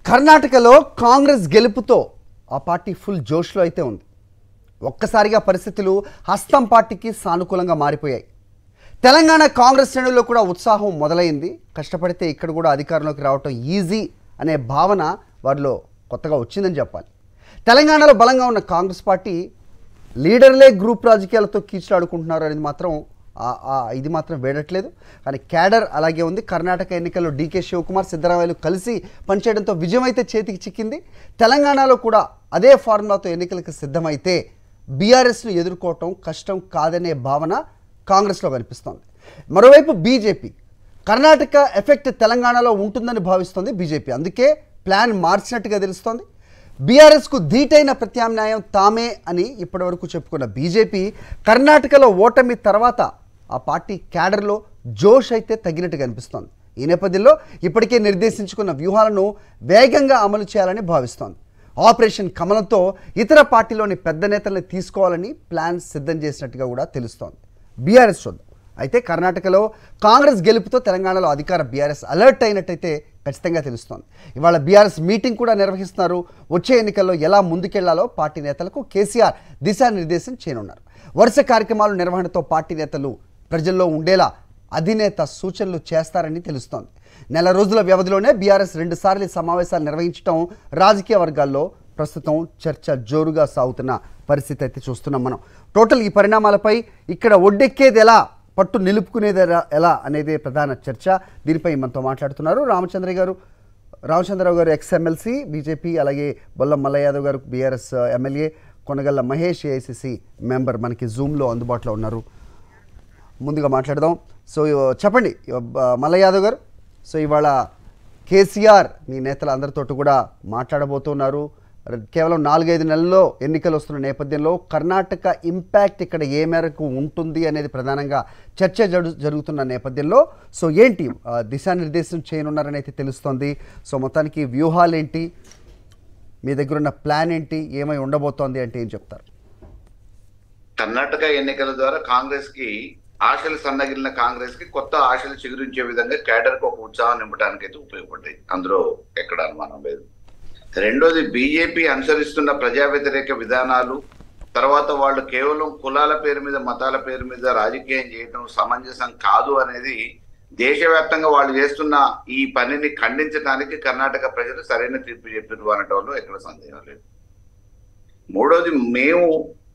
కర్ణాటకలో కాంగ్రెస్ గెలుపుతో ఆ party full జోష్లో అయితే ఉంది ఒక్కసారిగా పరిస్థితులు హస్తం పార్టీకి సానుకూలంగా మారిపోయాయి తెలంగాణ కాంగ్రెస్ శ్రేణుల్లో కూడా ఉత్సాహం మొదలైంది కష్టపడితే ఇక్కడ కూడా అధికారంలోకి రావటం ఈజీ అనే భావన వారిలో కొత్తగా వచ్చిందని చెప్పాలి తెలంగాణలో బలంగా ఉన్న కాంగ్రెస్ పార్టీ లీడర్లే గ్రూప్ రాజకీయాలతో కీచులాడుకుంటున్నారు అనేది మాత్రం ఆ- ఆ ఇది మాత్రం వేడట్లేదు కానీ క్యాడర్ అలాగే ఉంది కర్ణాటక ఎన్నికల్లో డీకే శివకుమార్ సిద్ధరామయ్యలు కలిసి పనిచేయడంతో విజయం అయితే చేతికి చిక్కింది తెలంగాణలో కూడా అదే ఫార్ములాతో ఎన్నికలకు సిద్ధమైతే బీఆర్ఎస్ను ఎదుర్కోవటం కష్టం కాదనే భావన కాంగ్రెస్లో కనిపిస్తోంది మరోవైపు బీజేపీ కర్ణాటక ఎఫెక్ట్ తెలంగాణలో ఉంటుందని భావిస్తోంది బీజేపీ అందుకే ప్లాన్ మార్చినట్టుగా తెలుస్తోంది బీఆర్ఎస్కు ధీటైన ప్రత్యామ్నాయం తామే అని ఇప్పటివరకు చెప్పుకున్న బీజేపీ కర్ణాటకలో ఓటమి తర్వాత ఆ పార్టీ క్యాడర్లో జోష్ అయితే తగ్గినట్టు కనిపిస్తోంది ఈ నేపథ్యంలో ఇప్పటికే నిర్దేశించుకున్న వ్యూహాలను వేగంగా అమలు చేయాలని భావిస్తోంది ఆపరేషన్ కమలంతో ఇతర పార్టీలోని పెద్ద నేతల్ని తీసుకోవాలని ప్లాన్ సిద్ధం చేసినట్టుగా కూడా తెలుస్తోంది బీఆర్ఎస్ చూద్దాం అయితే కర్ణాటకలో కాంగ్రెస్ గెలుపుతో తెలంగాణలో అధికార బీఆర్ఎస్ అలర్ట్ అయినట్టయితే ఖచ్చితంగా తెలుస్తోంది ఇవాళ బీఆర్ఎస్ మీటింగ్ కూడా నిర్వహిస్తున్నారు వచ్చే ఎన్నికల్లో ఎలా ముందుకెళ్లాలో పార్టీ నేతలకు కేసీఆర్ దిశానిర్దేశం చేయనున్నారు వరుస కార్యక్రమాల నిర్వహణతో పార్టీ నేతలు ప్రజల్లో ఉండేలా అధినేత సూచనలు చేస్తారని తెలుస్తోంది నెల రోజుల వ్యవధిలోనే బీఆర్ఎస్ రెండుసార్లు ఈ సమావేశాలు నిర్వహించడం రాజకీయ వర్గాల్లో ప్రస్తుతం చర్చ జోరుగా సాగుతున్న పరిస్థితి అయితే చూస్తున్నాం మనం టోటల్ ఈ పరిణామాలపై ఇక్కడ ఒడ్డెక్కేది ఎలా పట్టు నిలుపుకునేది ఎలా- ఎలా అనేది ప్రధాన చర్చ దీనిపై మనతో మాట్లాడుతున్నారు రామచంద్ర గారు రామచంద్రరావు గారు ఎక్స్ ఎమ్మెల్సీ బీజేపీ అలాగే Bollam Mallaiah Yadav garu BRS MLA Konagalla Mahesh AICC member మనకి జూమ్లో అందుబాటులో ఉన్నారు ముందుగా మాట్లాడదాం సో చెప్పండి బ- మల్లయ్య యాదవ్ గారు సో ఇవాళ కేసీఆర్ మీ నేతలు అందరితోటి కూడా మాట్లాడబోతున్నారు ర- కేవలం నాలుగైదు నెలల్లో ఎన్నికలు వస్తున్న నేపథ్యంలో కర్ణాటక ఇంపాక్ట్ ఇక్కడ ఏ మేరకు ఉంటుంది అనేది ప్రధానంగా చర్చ జరు జరుగుతున్న నేపథ్యంలో సో ఏంటి ఆ, దిశానిర్దేశం చేయనున్నారని అయితే తెలుస్తోంది సో మొత్తానికి వ్యూహాలు ఏంటి మీ దగ్గర ఉన్న ప్లాన్ ఏంటి ఏమై ఉండబోతోంది అంటే ఏం చెప్తారు కర్ణాటక ఎన్నికల ద్వారా కాంగ్రెస్ కి ఆశలు సన్నగిలిన కాంగ్రెస్ కి కొత్త ఆశలు చిగురించే విధంగా కేడర్ కు ఒక ఉత్సాహం నింపడానికి అయితే ఉపయోగపడ్డాయి అందులో ఎక్కడ అనుమానం లేదు రెండోది బీజేపీ అనుసరిస్తున్న ప్రజా వ్యతిరేక విధానాలు తర్వాత వాళ్ళు కేవలం కులాల పేరు మీద మతాల పేరు మీద రాజకీయం చేయడం సమంజసం కాదు అనేది దేశవ్యాప్తంగా వాళ్ళు చేస్తున్న ఈ పనిని ఖండించడానికి కర్ణాటక ప్రజలు సరైన తీర్పు చెప్పారు అనటంలో ఎక్కడ సందేహం లేదు మూడోది మేము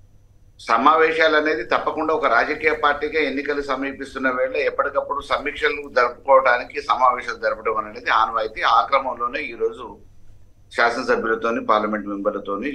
సమావేశాలు అనేది తప్పకుండా ఒక రాజకీయ పార్టీగా ఎన్నికలు సమీపిస్తున్న వేళ ఎప్పటికప్పుడు సమీక్షలు జరుపుకోవడానికి సమావేశాలు జరపడం అనేది ఆనవాయితీ ఆ క్రమంలోనే ఈరోజు శాసనసభ్యులతోని పార్లమెంట్ మెంబర్లతోని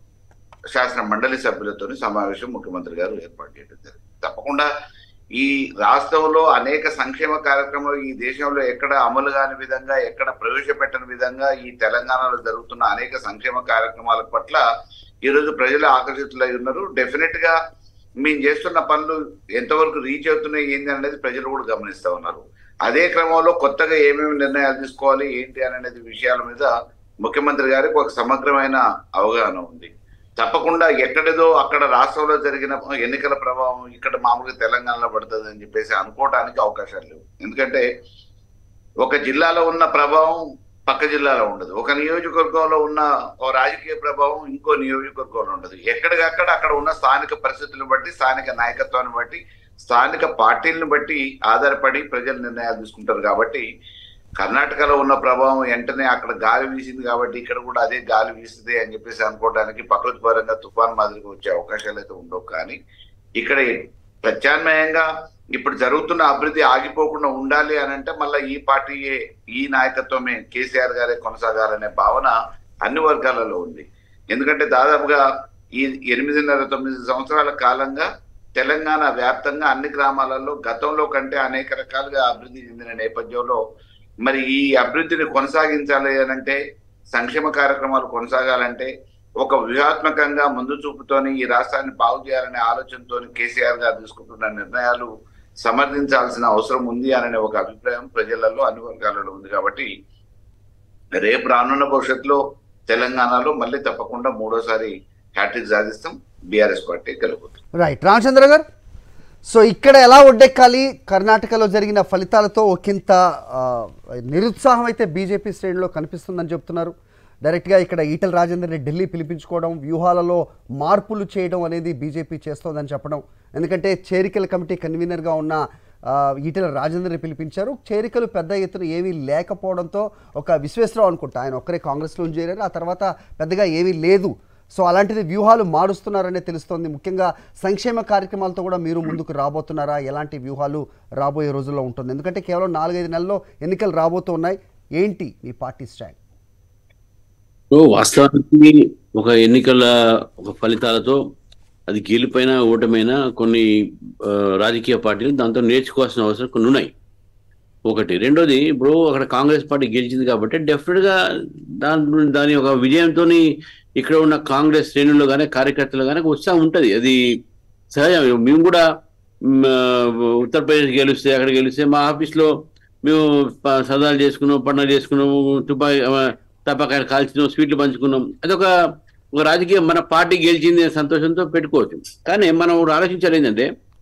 శాసన మండలి సభ్యులతోని సమావేశం ముఖ్యమంత్రి గారు ఏర్పాటు చేయడం జరిగింది తప్పకుండా ఈ రాష్ట్రంలో అనేక సంక్షేమ కార్యక్రమాలు ఈ దేశంలో ఎక్కడ అమలు కాని విధంగా ఎక్కడ ప్రవేశపెట్టని విధంగా ఈ తెలంగాణలో జరుగుతున్న అనేక సంక్షేమ కార్యక్రమాల పట్ల ఈ రోజు ప్రజలు ఆకర్షితులై ఉన్నారు డెఫినెట్ గా మేము చేస్తున్న పనులు ఎంతవరకు రీచ్ అవుతున్నాయి ఏంటి అనేది ప్రజలు కూడా గమనిస్తా ఉన్నారు అదే క్రమంలో కొత్తగా ఏమేమి నిర్ణయాలు తీసుకోవాలి ఏంటి అనేది విషయాల మీద ముఖ్యమంత్రి గారికి ఒక సమగ్రమైన అవగాహన ఉంది తప్పకుండా ఎక్కడిదో అక్కడ రాష్ట్రంలో జరిగిన ఎన్నికల ప్రభావం ఇక్కడ మామూలుగా తెలంగాణలో పడుతుంది అని చెప్పేసి అనుకోవడానికి అవకాశాలు లేవు ఎందుకంటే ఒక జిల్లాలో ఉన్న ప్రభావం పక్క జిల్లాలో ఉండదు ఒక నియోజకవర్గంలో ఉన్న ఓ రాజకీయ ప్రభావం ఇంకో నియోజకవర్గంలో ఉండదు ఎక్కడికక్కడ అక్కడ ఉన్న స్థానిక పరిస్థితులను బట్టి స్థానిక నాయకత్వాన్ని బట్టి స్థానిక పార్టీలను బట్టి ఆధారపడి ప్రజలు నిర్ణయాలు తీసుకుంటారు కాబట్టి కర్ణాటకలో ఉన్న ప్రభావం వెంటనే అక్కడ గాలి వీసింది కాబట్టి ఇక్కడ కూడా అదే గాలి వీస్తుంది అని చెప్పేసి అనుకోవడానికి ప్రకృతి పరంగా తుఫాన్ మాదిరిగా వచ్చే అవకాశాలు అయితే ఉండవు కానీ ఇక్కడ ప్రత్యామ్నాయంగా ఇప్పుడు జరుగుతున్న అభివృద్ధి ఆగిపోకుండా ఉండాలి అని అంటే మళ్ళీ ఈ పార్టీయే ఈ నాయకత్వమే కేసీఆర్ గారే కొనసాగాలనే భావన అన్ని వర్గాలలో ఉంది ఎందుకంటే దాదాపుగా ఈ ఎనిమిదిన్నర తొమ్మిది సంవత్సరాల కాలంగా తెలంగాణ వ్యాప్తంగా అన్ని గ్రామాలలో గతంలో కంటే అనేక రకాలుగా అభివృద్ధి చెందిన నేపథ్యంలో మరి ఈ అభివృద్ధిని కొనసాగించాలి అని అంటే సంక్షేమ కార్యక్రమాలు కొనసాగాలంటే ఒక వ్యూహాత్మకంగా ముందు చూపుతోని ఈ రాష్ట్రాన్ని బాగు చేయాలనే ఆలోచనతోని కేసీఆర్ గారు తీసుకుంటున్న నిర్ణయాలు సమర్థించాల్సిన అవసరం ఉంది అనే ఒక అభిప్రాయం ప్రజలలో అన్ని వర్గాలలో ఉంది కాబట్టి రేపు రానున్న భవిష్యత్తులో తెలంగాణలో మళ్ళీ తప్పకుండా మూడోసారి హ్యాట్రిక్ సాధిస్తాం బీఆర్ఎస్ పార్టీ గెలుపుతుంది రైట్ రామచంద్ర గారు సో ఇక్కడ ఎలా ఒడ్డెక్కాలి కర్ణాటకలో జరిగిన ఫలితాలతో ఒకంత ఆ, నిరుత్సాహం అయితే బీజేపీ శ్రేణిలో కనిపిస్తుందని చెప్తున్నారు డైరెక్ట్గా ఇక్కడ ఈటల రాజేందర్ని ఢిల్లీ పిలిపించుకోవడం వ్యూహాలలో మార్పులు చేయడం అనేది బీజేపీ చేస్తోందని చెప్పడం ఎందుకంటే చేరికల కమిటీ కన్వీనర్గా ఉన్న ఆ, ఈటెల రాజేందర్ని పిలిపించారు చేరికలు పెద్ద ఎత్తున ఏమీ లేకపోవడంతో ఒక విశ్వేశ్వరరావు అనుకుంటా ఆయన ఒక్కరే కాంగ్రెస్లో చేరారు ఆ తర్వాత పెద్దగా ఏమీ లేదు సో అలాంటిది వ్యూహాలు మారుస్తున్నారనే తెలుస్తోంది ముఖ్యంగా సంక్షేమ కార్యక్రమాలతో కూడా మీరు ముందుకు రాబోతున్నారా ఎలాంటి వ్యూహాలు రాబోయే రోజుల్లో ఉంటుంది ఎందుకంటే కేవలం నాలుగైదు నెలల్లో ఎన్నికలు రాబోతూ ఉన్నాయి ఏంటి మీ పార్టీ స్టాండ్ సో వాస్తవానికి ఒక ఎన్నికల ఒక ఫలితాలతో అది గెలిపైన ఓటమైనా కొన్ని ఆ, రాజకీయ పార్టీలు దాంతో నేర్చుకోవాల్సిన అవసరం కొన్ని ఉన్నాయి ఒకటి రెండోది ఇప్పుడు అక్కడ కాంగ్రెస్ పార్టీ గెలిచింది కాబట్టి డెఫినెట్ గా దాని దాని ఒక విజయంతో ఇక్కడ ఉన్న కాంగ్రెస్ శ్రేణుల్లో కానీ కార్యకర్తలు కానీ ఒక ఉత్సాహం ఉంటుంది అది సహజం మేము కూడా మ్, ఆ, ఉత్తరప్రదేశ్ గెలిస్తే అక్కడ గెలిస్తే మా ఆఫీస్లో మేము ప- సరదాలు చేసుకున్నాం పండుగ చేసుకున్నాము తుపాయి ఆ, తప్పకాయలు కాల్చినాం స్వీట్లు పంచుకున్నాం అదొక ఒక రాజకీయం మన పార్టీ గెలిచింది అనే సంతోషంతో పెట్టుకోవచ్చు కానీ మనం ఒకటి ఆలోచించాలి ఏంటంటే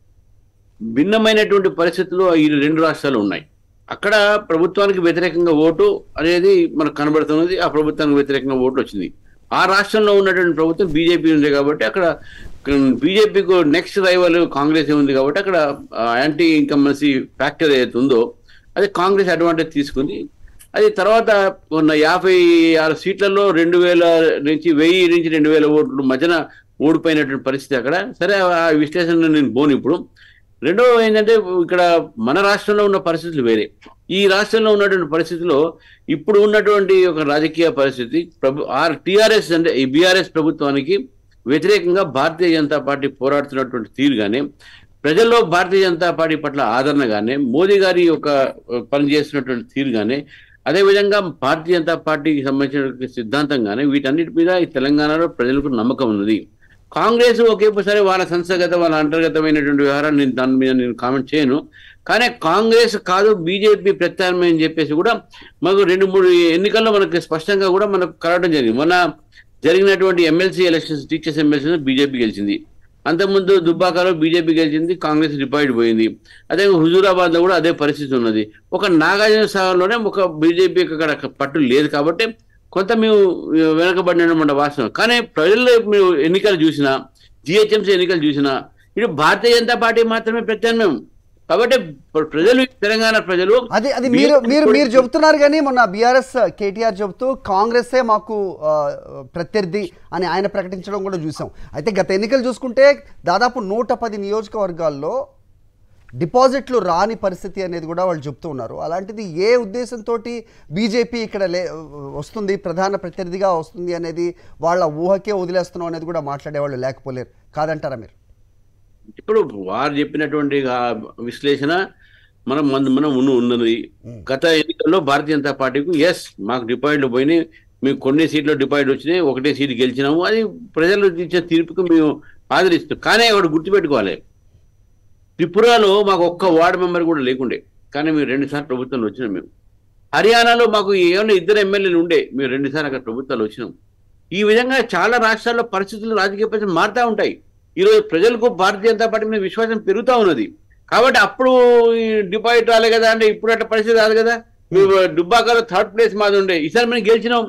భిన్నమైనటువంటి పరిస్థితులు ఈ రెండు రాష్ట్రాలు ఉన్నాయి అక్కడ ప్రభుత్వానికి వ్యతిరేకంగా ఓటు అనేది మనకు కనబడుతున్నది ఆ ప్రభుత్వానికి వ్యతిరేకంగా ఓటు వచ్చింది ఆ రాష్ట్రంలో ఉన్నటువంటి ప్రభుత్వం బీజేపీ ఉంది కాబట్టి అక్కడ బీజేపీకు నెక్స్ట్ రైవల్ కాంగ్రెస్ ఉంది కాబట్టి అక్కడ యాంటీ ఇన్కమ్మెన్సీ ఫ్యాక్టర్ ఏదైతే ఉందో అది కాంగ్రెస్ అడ్వాంటేజ్ తీసుకుంది అది తర్వాత ఉన్న యాభై ఆరు సీట్లలో రెండు వేల నుంచి వెయ్యి నుంచి రెండు వేల ఓట్లు మధ్యన ఓడిపోయినటువంటి పరిస్థితి అక్కడ సరే ఆ విశ్లేషణ నేను పోను ఇప్పుడు రెండో ఏంటంటే ఇక్కడ మన రాష్ట్రంలో ఉన్న పరిస్థితులు వేరే ఈ రాష్ట్రంలో ఉన్నటువంటి పరిస్థితిలో ఇప్పుడు ఉన్నటువంటి ఒక రాజకీయ పరిస్థితి ప్రభు ఆర్ టిఆర్ఎస్ అంటే ఈ బీఆర్ఎస్ ప్రభుత్వానికి వ్యతిరేకంగా భారతీయ జనతా పార్టీ పోరాడుతున్నటువంటి తీరు కానీ ప్రజల్లో భారతీయ జనతా పార్టీ పట్ల ఆదరణ కానీ మోదీ గారి యొక్క పనిచేస్తున్నటువంటి తీరు కానీ అదేవిధంగా భారతీయ జనతా పార్టీకి సంబంధించిన సిద్ధాంతం కానీ వీటన్నిటి మీద ఈ తెలంగాణలో ప్రజలకు నమ్మకం ఉన్నది కాంగ్రెస్ ఒకేసారి వాళ్ళ సంస్థగత వాళ్ళ అంతర్గతమైనటువంటి వ్యవహారాన్ని నేను దాని మీద నేను కామెంట్ చేయను కానీ కాంగ్రెస్ కాదు బీజేపీ ప్రత్యామ్నాయం అని చెప్పేసి కూడా మాకు రెండు మూడు ఎన్నికల్లో మనకు స్పష్టంగా కూడా మనకు కలవడం జరిగింది మొన్న జరిగినటువంటి MLC elections teachers MLC BJP గెలిచింది అంతకుముందు దుబ్బాకలో బీజేపీ గెలిచింది కాంగ్రెస్ డిపాయిడ్ పోయింది అదే హుజూరాబాద్ లో కూడా అదే పరిస్థితి ఉన్నది ఒక నాగార్జున సాగర్లోనే ఒక బీజేపీకి అక్కడ పట్టు లేదు కాబట్టి కొంత మేము వెనకబడినటువంటి వాస్తవం కానీ ప్రజల్లో మీరు ఎన్నికలు చూసినా జిహెచ్ఎంసీ ఎన్నికలు చూసినా ఇటు భారతీయ జనతా పార్టీ మాత్రమే ప్రత్యామ్నాయం కాబట్టి ప్ర- ప్రజలు తెలంగాణ ప్రజలు అది అది మీరు మీరు మీరు చెబుతున్నారు కానీ మొన్న బీఆర్ఎస్ కేటీఆర్ చెబుతూ కాంగ్రెసే మాకు ఆ, ప్రత్యర్థి అని ఆయన ప్రకటించడం కూడా చూసాం అయితే గత ఎన్నికలు చూసుకుంటే దాదాపు నూట పది నియోజకవర్గాల్లో డిపాజిట్లు రాని పరిస్థితి అనేది కూడా వాళ్ళు చెప్తూ ఉన్నారు అలాంటిది ఏ ఉద్దేశంతో బీజేపీ ఇక్కడ లే వస్తుంది ప్రధాన ప్రత్యర్థిగా వస్తుంది అనేది వాళ్ళ ఊహకే వదిలేస్తున్నాం అనేది కూడా మాట్లాడేవాళ్ళు లేకపోలేరు కాదంటారా మీరు ఇప్పుడు వారు చెప్పినటువంటి ఆ విశ్లేషణ మనం మన మనం ఉన్న ఉన్నది గత ఎన్నికల్లో భారతీయ జనతా పార్టీకి ఎస్ మాకు డిపాజిట్లు పోయినాయి మేము కొన్ని సీట్లు డిపాజిట్ వచ్చినాయి ఒకటే సీట్ గెలిచినాము అది ప్రజలు ఇచ్చే తీర్పుకు మేము ఆదరిస్తాం కానీ ఒకటి గుర్తుపెట్టుకోవాలి త్రిపురలో మాకు ఒక్క వార్డు మెంబర్ కూడా లేకుండే కానీ మేము రెండుసార్లు ప్రభుత్వంలో వచ్చినాం మేము హర్యానాలో మాకు ఏమైనా ఇద్దరు ఎమ్మెల్యేలు ఉండే మేము రెండుసార్లు అక్కడ ప్రభుత్వాలు వచ్చినాం ఈ విధంగా చాలా రాష్ట్రాల్లో పరిస్థితులు రాజకీయ పరిస్థితులు మారుతూ ఉంటాయి ఈరోజు ప్రజలకు భారతీయ జనతా పార్టీ మీద విశ్వాసం పెరుగుతూ ఉన్నది కాబట్టి అప్పుడు ఈ డిపాజిట్ రాలే కదా అంటే ఇప్పుడు అట్లా పరిస్థితి రాదు కదా మేము దుబ్బాకలో థర్డ్ ప్లేస్ మాది ఉండే ఈసారి మనం గెలిచినాం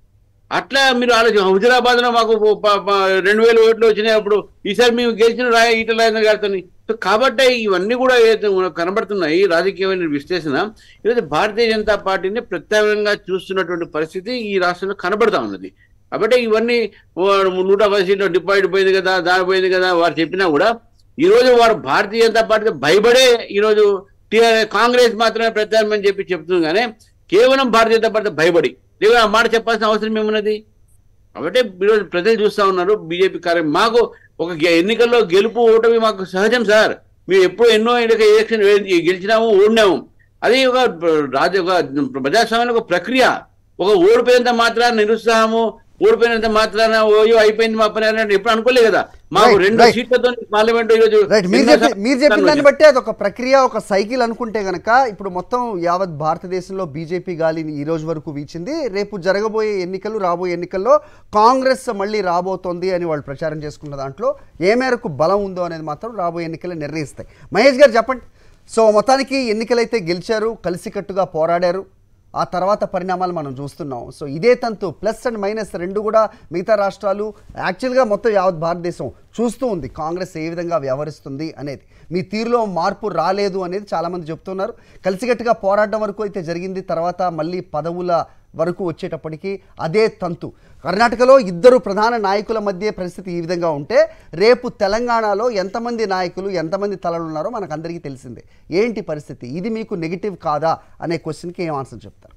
అట్లా మీరు ఆలోచన హుజరాబాద్ లో మాకు ప- ప- రెండు వేల ఓట్లు వచ్చినాయి అప్పుడు ఈసారి మేము గెలిచిన రాయ ఈటల రాజేంద్ర గారితో సో కాబట్టి ఇవన్నీ కూడా ఏదైతే మనకు కనబడుతున్నాయి రాజకీయమైన విశ్లేషణ ఈరోజు భారతీయ జనతా పార్టీని ప్రత్యేకంగా చూస్తున్నటువంటి పరిస్థితి ఈ రాష్ట్రంలో కనబడతా ఉన్నది కాబట్టి ఇవన్నీ ఓ నూట పది సీట్లు డిపాజిట్ పోయింది కదా దాని పోయింది కదా వారు చెప్పినా కూడా ఈ రోజు వారు భారతీయ జనతా పార్టీ భయపడే ఈ రోజు టీఆర్- కాంగ్రెస్ మాత్రమే ప్రత్యామ్నాయం అని చెప్పి చెప్తుంది కానీ కేవలం భారతీయ జనతా పార్టీ భయపడి లేదా ఆ మాట చెప్పాల్సిన అవసరం ఏమున్నది కాబట్టి ఈరోజు ప్రజలు చూస్తా ఉన్నారు బీజేపీ కార్యం మాకు ఒక గె- ఎన్నికల్లో గెలుపు ఓటమి మాకు సహజం సార్ మేము ఎప్పుడూ ఎన్నో ఎన్నిక ఎలక్షన్ వే- గెలిచినాము ఓడినాము అది ఒక రాజ ఒక ప్రజాస్వామ్యంలో ఒక ప్రక్రియ ఒక ఓడిపోయినంత మాత్రాన నిరుత్సాహము ఓడిపోయినంత మాత్రాన ఓయో అయిపోయింది మా పని అని ఎప్పుడు అనుకోలేదు కదా మాకు Right, రెండు right. సీట్లతో పార్లమెంట్ ఈరోజు రైట్ మీరు ఎన్నో చెప్పి సార్లు మీరు చెప్పిన దాన్ని వచ్చాను. బట్టి అది ఒక ప్రక్రియ ఒక సైకిల్ అనుకుంటే గనక ఇప్పుడు మొత్తం యావత్ భారతదేశంలో బీజేపీ గాలిని ఈ రోజు వరకు వీచింది రేపు జరగబోయే ఎన్నికలు రాబోయే ఎన్నికల్లో కాంగ్రెస్ మళ్ళీ రాబోతోంది అని వాళ్ళు ప్రచారం చేసుకున్న దాంట్లో ఏ మేరకు బలం ఉందో అనేది మాత్రం రాబోయే ఎన్నికలు నిర్ణయిస్తాయి మహేష్ గారు చెప్పండి సో మొత్తానికి ఎన్నికలైతే గెలిచారు కలిసికట్టుగా పోరాడారు ఆ తర్వాత పరిణామాలు మనం చూస్తున్నాం సో ఇదే తంతు ప్లస్ అండ్ మైనస్ రెండు కూడా మిగతా రాష్ట్రాలు యాక్చువల్గా మొత్తం యావత్ భారతదేశం చూస్తూ ఉంది కాంగ్రెస్ ఏ విధంగా వ్యవహరిస్తుంది అనేది మీ తీరులో మార్పు రాలేదు అనేది చాలామంది చెప్తున్నారు కలిసికట్టుగా పోరాటం వరకు అయితే జరిగింది తర్వాత మళ్ళీ పదవుల వరకు వచ్చేటప్పటికి అదే తంతు కర్ణాటకలో ఇద్దరు ప్రధాన నాయకుల మధ్య పరిస్థితి ఈ విధంగా ఉంటే రేపు తెలంగాణలో ఎంతమంది నాయకులు ఎంతమంది తలలు ఉన్నారో మనకు అందరికీ తెలిసిందే ఏంటి పరిస్థితి ఇది మీకు నెగిటివ్ కాదా అనే క్వశ్చన్కి ఏం ఆన్సర్ చెప్తారు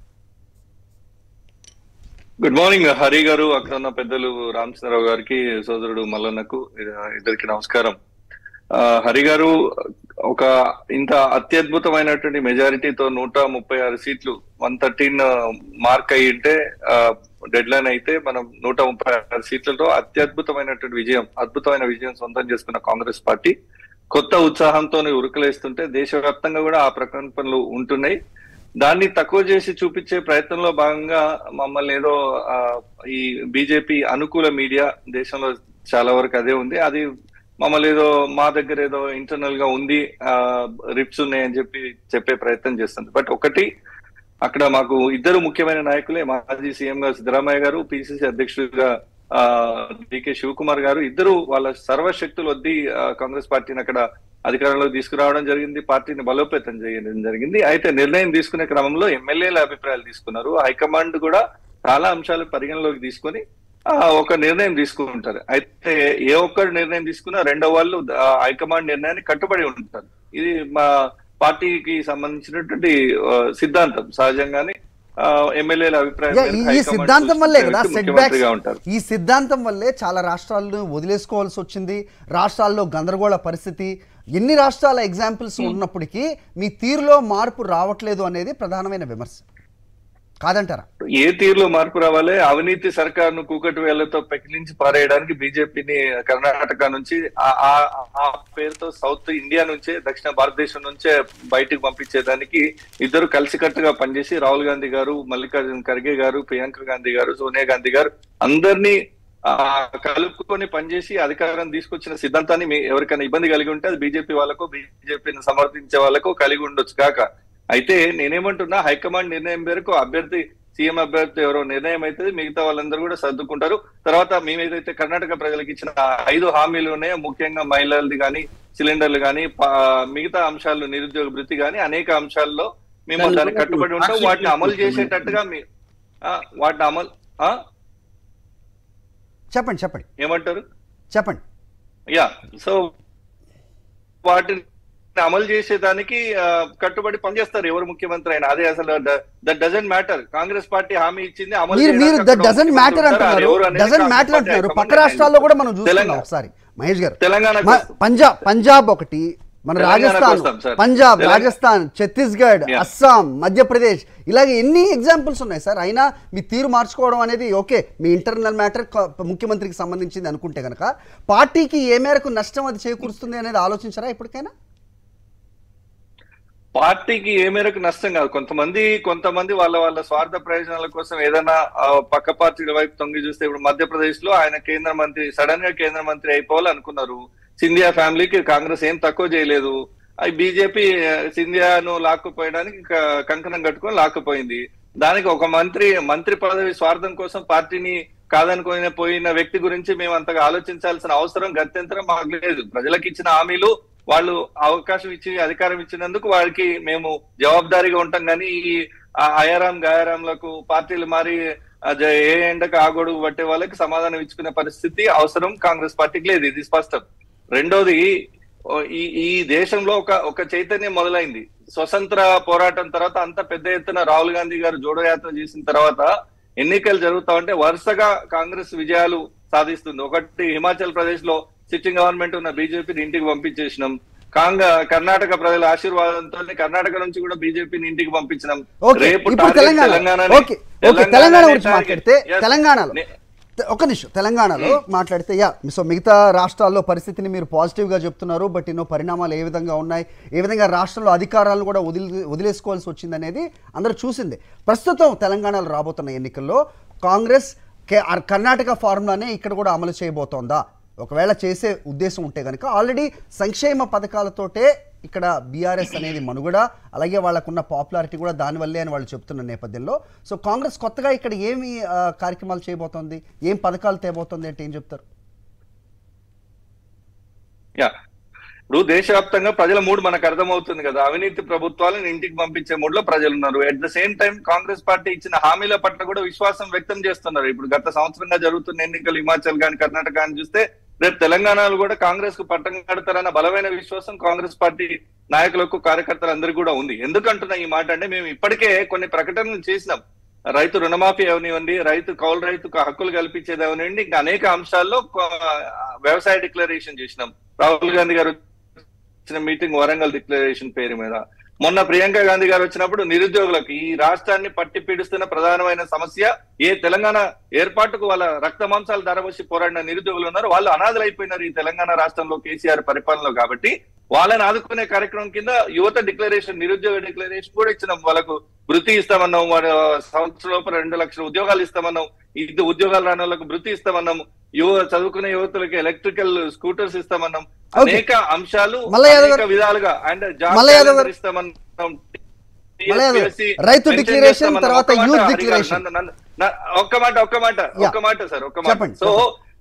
గుడ్ మార్నింగ్ హరి గారు అక్కడ ఉన్న పెద్దలు రామచంద్రరావు గారికి సోదరుడు మల్లన్నకు ఇ- ఇద్దరికి నమస్కారం ఆ, హరి గారు ఒక ఇంత అత్యద్భుతమైనటువంటి మెజారిటీతో నూట ముప్పై ఆరు సీట్లు వన్ థర్టీన్ మార్క్ అయి ఉంటే డెడ్ లైన్ అయితే మనం నూట ముప్పై ఆరు సీట్లతో అత్యద్భుతమైనటువంటి విజయం అద్భుతమైన విజయం సొంతం చేసుకున్న కాంగ్రెస్ పార్టీ కొత్త ఉత్సాహంతో ఉరుకులేస్తుంటే దేశవ్యాప్తంగా కూడా ఆ ప్రకంపనలు ఉంటున్నాయి దాన్ని తక్కువ చేసి చూపించే ప్రయత్నంలో భాగంగా మమ్మల్ని ఏదో ఆ, ఈ బీజేపీ అనుకూల మీడియా దేశంలో చాలా వరకు అదే ఉంది అది మమ్మల్ని ఏదో మా దగ్గర ఏదో ఇంటర్నల్ గా ఉంది రిప్స్ ఉన్నాయని చెప్పి చెప్పే ప్రయత్నం చేస్తుంది బట్ ఒకటి అక్కడ మాకు ఇద్దరు ముఖ్యమైన నాయకులే మాజీ సీఎం గా సిద్ధరామయ్య గారు పిసిసి అధ్యక్షుడిగా ఆ డికే శివకుమార్ గారు ఇద్దరు వాళ్ళ సర్వశక్తులు వద్ది ఆ, కాంగ్రెస్ పార్టీని అక్కడ అధికారంలోకి తీసుకురావడం జరిగింది పార్టీని బలోపేతం చేయడం జరిగింది అయితే నిర్ణయం తీసుకునే క్రమంలో ఎమ్మెల్యేల అభిప్రాయాలు తీసుకున్నారు హైకమాండ్ కూడా చాలా అంశాలు పరిగణలోకి తీసుకొని ఆ, ఒక నిర్ణయం తీసుకుంటారు అయితే ఏ ఒక్కరు నిర్ణయం తీసుకున్నా రెండో వాళ్ళు ఆ, హైకమాండ్ నిర్ణయాన్ని కట్టుబడి ఉంటారు ఇది మా పార్టీకి సంబంధించినటువంటి ఆ, సిద్ధాంతం సహజంగానే ఆ, ఎమ్మెల్యేల అభిప్రాయం యా, మేరకు ఈ- ఈ హైకమాండ్ సిద్ధాంతం వల్లే కదా చూస్తే సెట్ ముఖ్యమంత్రిగా ఉంటారు ఈ సిద్ధాంతం వల్లే చాలా రాష్ట్రాలను వదిలేసుకోవాల్సి వచ్చింది రాష్ట్రాల్లో గందరగోళ పరిస్థితి ఎన్ని రాష్ట్రాల ఎగ్జాంపుల్స్ ఉన్నప్పటికీ మీ తీరులో మార్పు రావట్లేదు అనేది ప్రధానమైన విమర్శ కాదంటారా ఏ తీరులో మార్పు రావాలి అవినీతి సర్కార్ను కూకటి వేళ్లతో పెకిలించి పారేయడానికి బీజేపీని కర్ణాటక నుంచి ఆ- ఆ- ఆ పేరుతో సౌత్ ఇండియా నుంచే దక్షిణ భారతదేశం నుంచే బయటకు పంపించేదానికి ఇద్దరు కలిసికట్టుగా పనిచేసి రాహుల్ గాంధీ గారు మల్లికార్జున ఖర్గే గారు ప్రియాంక గాంధీ గారు సోనియా గాంధీ గారు అందరినీ ఆ, కలుపుకొని పనిచేసి అధికారం తీసుకొచ్చిన సిద్ధాంతాన్ని మీ ఎవరికైనా ఇబ్బంది కలిగి ఉంటే అది బీజేపీ వాళ్ళకు బీజేపీని సమర్థించే వాళ్ళకు కలిగి ఉండొచ్చు కాక అయితే నేనేమంటున్నా హైకమాండ్ నిర్ణయం మేరకు అభ్యర్థి సీఎం అభ్యర్థి ఎవరో నిర్ణయం అవుతుంది మిగతా వాళ్ళందరూ కూడా సర్దుకుంటారు తర్వాత మేమేదైతే కర్ణాటక ప్రజలకు ఇచ్చిన ఐదు హామీలు ఉన్నాయో ముఖ్యంగా మహిళలది కానీ సిలిండర్లు కానీ మిగతా అంశాలు నిరుద్యోగ వృత్తి కానీ అనేక అంశాల్లో మేము దాన్ని దానికి కట్టుబడి ఉంటాం సాక్షి వాటిని అమలు తీసుకుంటాం. చేసేటట్టుగా మీ ఆ, వాటిని అమలు ఆ? చెప్పండి చెప్పండి ఏమంటారు చెప్పండి యా సో వాటిని అమలు చేసేదానికి ఆ, కట్టుబడి పనిచేస్తారు ఎవరు ముఖ్యమంత్రి అయినా అదే అసలు that doesn't matter Congress party హామీ ఇచ్చింది అమలు మీరు మీరు చేయడానికి దట్ అక్కడ డజన్ ముఖ్యమంత్రి మ్యాటర్ ఉంటారు. అది అంటున్నారు ఎవరు అనేది డజన్ కాంగ్రెస్ మ్యాటర్ పార్టీ అంటున్నారు హైకమాండ్ పక్క రాష్ట్రాల్లో కూడా మనం చూస్తున్నాం తెలంగాణ. ఒకసారి మహేష్ గారు తెలంగాణకు మ- వస్తాం. పంజాబ్ పంజాబ్ ఒకటి మన తెలంగాణకు రాజస్థాన్ వస్తాం, సార్. పంజాబ్ తెలంగాణ- రాజస్థాన్ ఛత్తీస్గఢ్ Yeah. అస్సాం మధ్యప్రదేశ్ ఇలాగే ఎన్ని ఎగ్జాంపుల్స్ ఉన్నాయి సార్ అయినా మీ తీరు మార్చుకోవడం అనేది ఓకే మీ ఇంటర్నల్ మ్యాటర్ ముఖ్యమంత్రికి సంబంధించింది అనుకుంటే కనుక పార్టీకి ఏ మేరకు నష్టం అది చేకూరుస్తుంది అనేది ఆలోచించారా ఇప్పటికైనా పార్టీకి ఏ మేరకు నష్టం కాదు కొంతమంది కొంతమంది వాళ్ళ వాళ్ళ స్వార్థ ప్రయోజనాల కోసం ఏదైనా ఆ, పక్క పార్టీల వైపు తొంగి చూస్తే ఇప్పుడు మధ్యప్రదేశ్ లో ఆయన కేంద్ర మంత్రి సడన్ గా కేంద్ర మంత్రి అయిపోవాలి అనుకున్నారు సింధియా ఫ్యామిలీకి కాంగ్రెస్ ఏం తక్కువ చేయలేదు అది బీజేపీ సింధియాను లాక్కుపోయడానికి క- కంకణం కట్టుకొని లాక్కుపోయింది దానికి ఒక మంత్రి మంత్రి పదవి స్వార్థం కోసం పార్టీని కాదనుకుని పోయిన వ్యక్తి గురించి మేము అంతగా ఆలోచించాల్సిన అవసరం గత్యంతరం మాకు లేదు ప్రజలకు ఇచ్చిన హామీలు వాళ్ళు అవకాశం ఇచ్చి అధికారం ఇచ్చినందుకు వారికి మేము జవాబుదారీగా ఉంటాం కానీ ఈ ఆ అయారాం గాయారాంలకు పార్టీలు మారి ఆ జ- ఏ ఎండకు ఆగొడుగు పట్టే వాళ్ళకి సమాధానం ఇచ్చుకునే పరిస్థితి అవసరం కాంగ్రెస్ పార్టీకి లేదు ఇది స్పష్టం రెండోది ఓ ఈ ఈ దేశంలో ఒక ఒక చైతన్యం మొదలైంది స్వతంత్ర పోరాటం తర్వాత అంత పెద్ద ఎత్తున రాహుల్ గాంధీ గారు జోడో యాత్ర చేసిన తర్వాత ఎన్నికలు జరుగుతా ఉంటే వరుసగా కాంగ్రెస్ విజయాలు సాధిస్తుంది ఒకటి హిమాచల్ ప్రదేశ్ లో సిట్టింగ్ గవర్నమెంట్ ఉన్న బీజేపీని ఇంటికి పంపించేసినాం కాంగ కర్ణాటక ప్రజల ఆశీర్వాదంతో కర్ణాటక నుంచి కూడా బీజేపీని ఇంటికి పంపించినాం ఓకే రేపు ఇప్పుడు టార్గెట్ తెలంగాణ తెలంగాణని ఓకే ఓకే తెలంగాణ తెలంగాణ గురించి target. మాట్లాడితే Yes. తెలంగాణలో నే- తె- ఒక నిమిషం తెలంగాణలో మాట్లాడితే యా సో మిగతా రాష్ట్రాల్లో పరిస్థితిని మీరు పాజిటివ్గా చెప్తున్నారు బట్ ఎన్నో పరిణామాలు ఏ విధంగా ఉన్నాయి ఏ విధంగా రాష్ట్రంలో అధికారాలను కూడా వదిలి వదిలేసుకోవాల్సి వచ్చిందనేది అందరూ చూసింది ప్రస్తుతం తెలంగాణలో రాబోతున్న ఎన్నికల్లో కాంగ్రెస్ కే ఆర్ కర్ణాటక ఫార్ములానే ఇక్కడ కూడా అమలు చేయబోతోందా ఒకవేళ చేసే ఉద్దేశం ఉంటే కనుక ఆల్రెడీ సంక్షేమ పథకాలతోటే ఇక్కడ బీఆర్ఎస్ అనేది మనుగడ అలాగే వాళ్ళకున్న పాపులారిటీ కూడా దానివల్లే అని వాళ్ళు చెప్తున్న నేపథ్యంలో సో కాంగ్రెస్ కొత్తగా ఇక్కడ ఏమి ఆ, కార్యక్రమాలు చేయబోతోంది ఏం పథకాలు తేబోతోంది అంటే ఏం చెప్తారు యా ఇప్పుడు దేశవ్యాప్తంగా ప్రజల మూడు మనకు అర్థమవుతుంది కదా అవినీతి ప్రభుత్వాలను ఇంటికి పంపించే మూడులో ప్రజలు ఉన్నారు at the same time Congress party ఇచ్చిన హామీల పట్ల కూడా విశ్వాసం వ్యక్తం చేస్తున్నారు ఇప్పుడు గత సంవత్సరంగా జరుగుతున్న ఎన్నికలు హిమాచల్ కానీ కర్ణాటక అని చూస్తే రేపు తెలంగాణలో కూడా కాంగ్రెస్ కు పట్టం కడతారన్న బలమైన విశ్వాసం కాంగ్రెస్ పార్టీ నాయకులకు కార్యకర్తలందరికీ కూడా ఉంది ఎందుకంటున్నా ఈ మాట అంటే మేము ఇప్పటికే కొన్ని ప్రకటనలు చేసినాం రైతు రుణమాఫీ అవనివ్వండి రైతు కౌలు రైతుకు హక్కులు కల్పించేది అవనివ్వండి ఇంకా అనేక అంశాల్లో కొ- వ్యవసాయ డిక్లరేషన్ చేసినాం రాహుల్ గాంధీ గారు వచ్చిన మీటింగ్ వరంగల్ డిక్లరేషన్ పేరు మీద మొన్న ప్రియాంక గాంధీ గారు వచ్చినప్పుడు నిరుద్యోగులకు ఈ రాష్ట్రాన్ని పట్టి పీడిస్తున్న ప్రధానమైన సమస్య ఏ తెలంగాణ ఏర్పాటుకు వాళ్ళ రక్త మాంసాలు ధరవచ్చి పోరాడిన నిరుద్యోగులు ఉన్నారు వాళ్ళు అనాథలైపోయినారు ఈ తెలంగాణ రాష్ట్రంలో కేసీఆర్ పరిపాలనలో కాబట్టి వాళ్ళని ఆదుకునే కార్యక్రమం కింద యువత డిక్లరేషన్ నిరుద్యోగ డిక్లరేషన్ కూడా ఇచ్చినాం వాళ్ళకు వృత్తి ఇస్తామన్నాం వాడు సంవత్సరం లోపల రెండు లక్షల ఉద్యోగాలు ఇస్తామన్నాం ఇది ఉద్యోగాలు రాని వాళ్ళకు వృత్తి ఇస్తామన్నాం యువ చదువుకునే యువతులకి ఎలక్ట్రికల్ స్కూటర్స్ ఇస్తామన్నాం Okay. అనేక అంశాలు మల్ల యాదవ్ అనేక గారు- విధాలుగా అండ్ జాబ్ మల్ల యాదవ్ గారు- క్యాలెండర్ ఇస్తామన్నాం మల్ల యాదవ్ గారు, TSPSC రైతు పెన్షన్ declaration చేస్తామన్నాం. తర్వాత ఒక్క మాట, youth హరి గారు, declaration. నన్ను- నన్ను- నా- ఒక్క మాట ఒక్క మాట Yeah. ఒక్క మాట సార్ ఒక్క మాట చెప్పండి, సో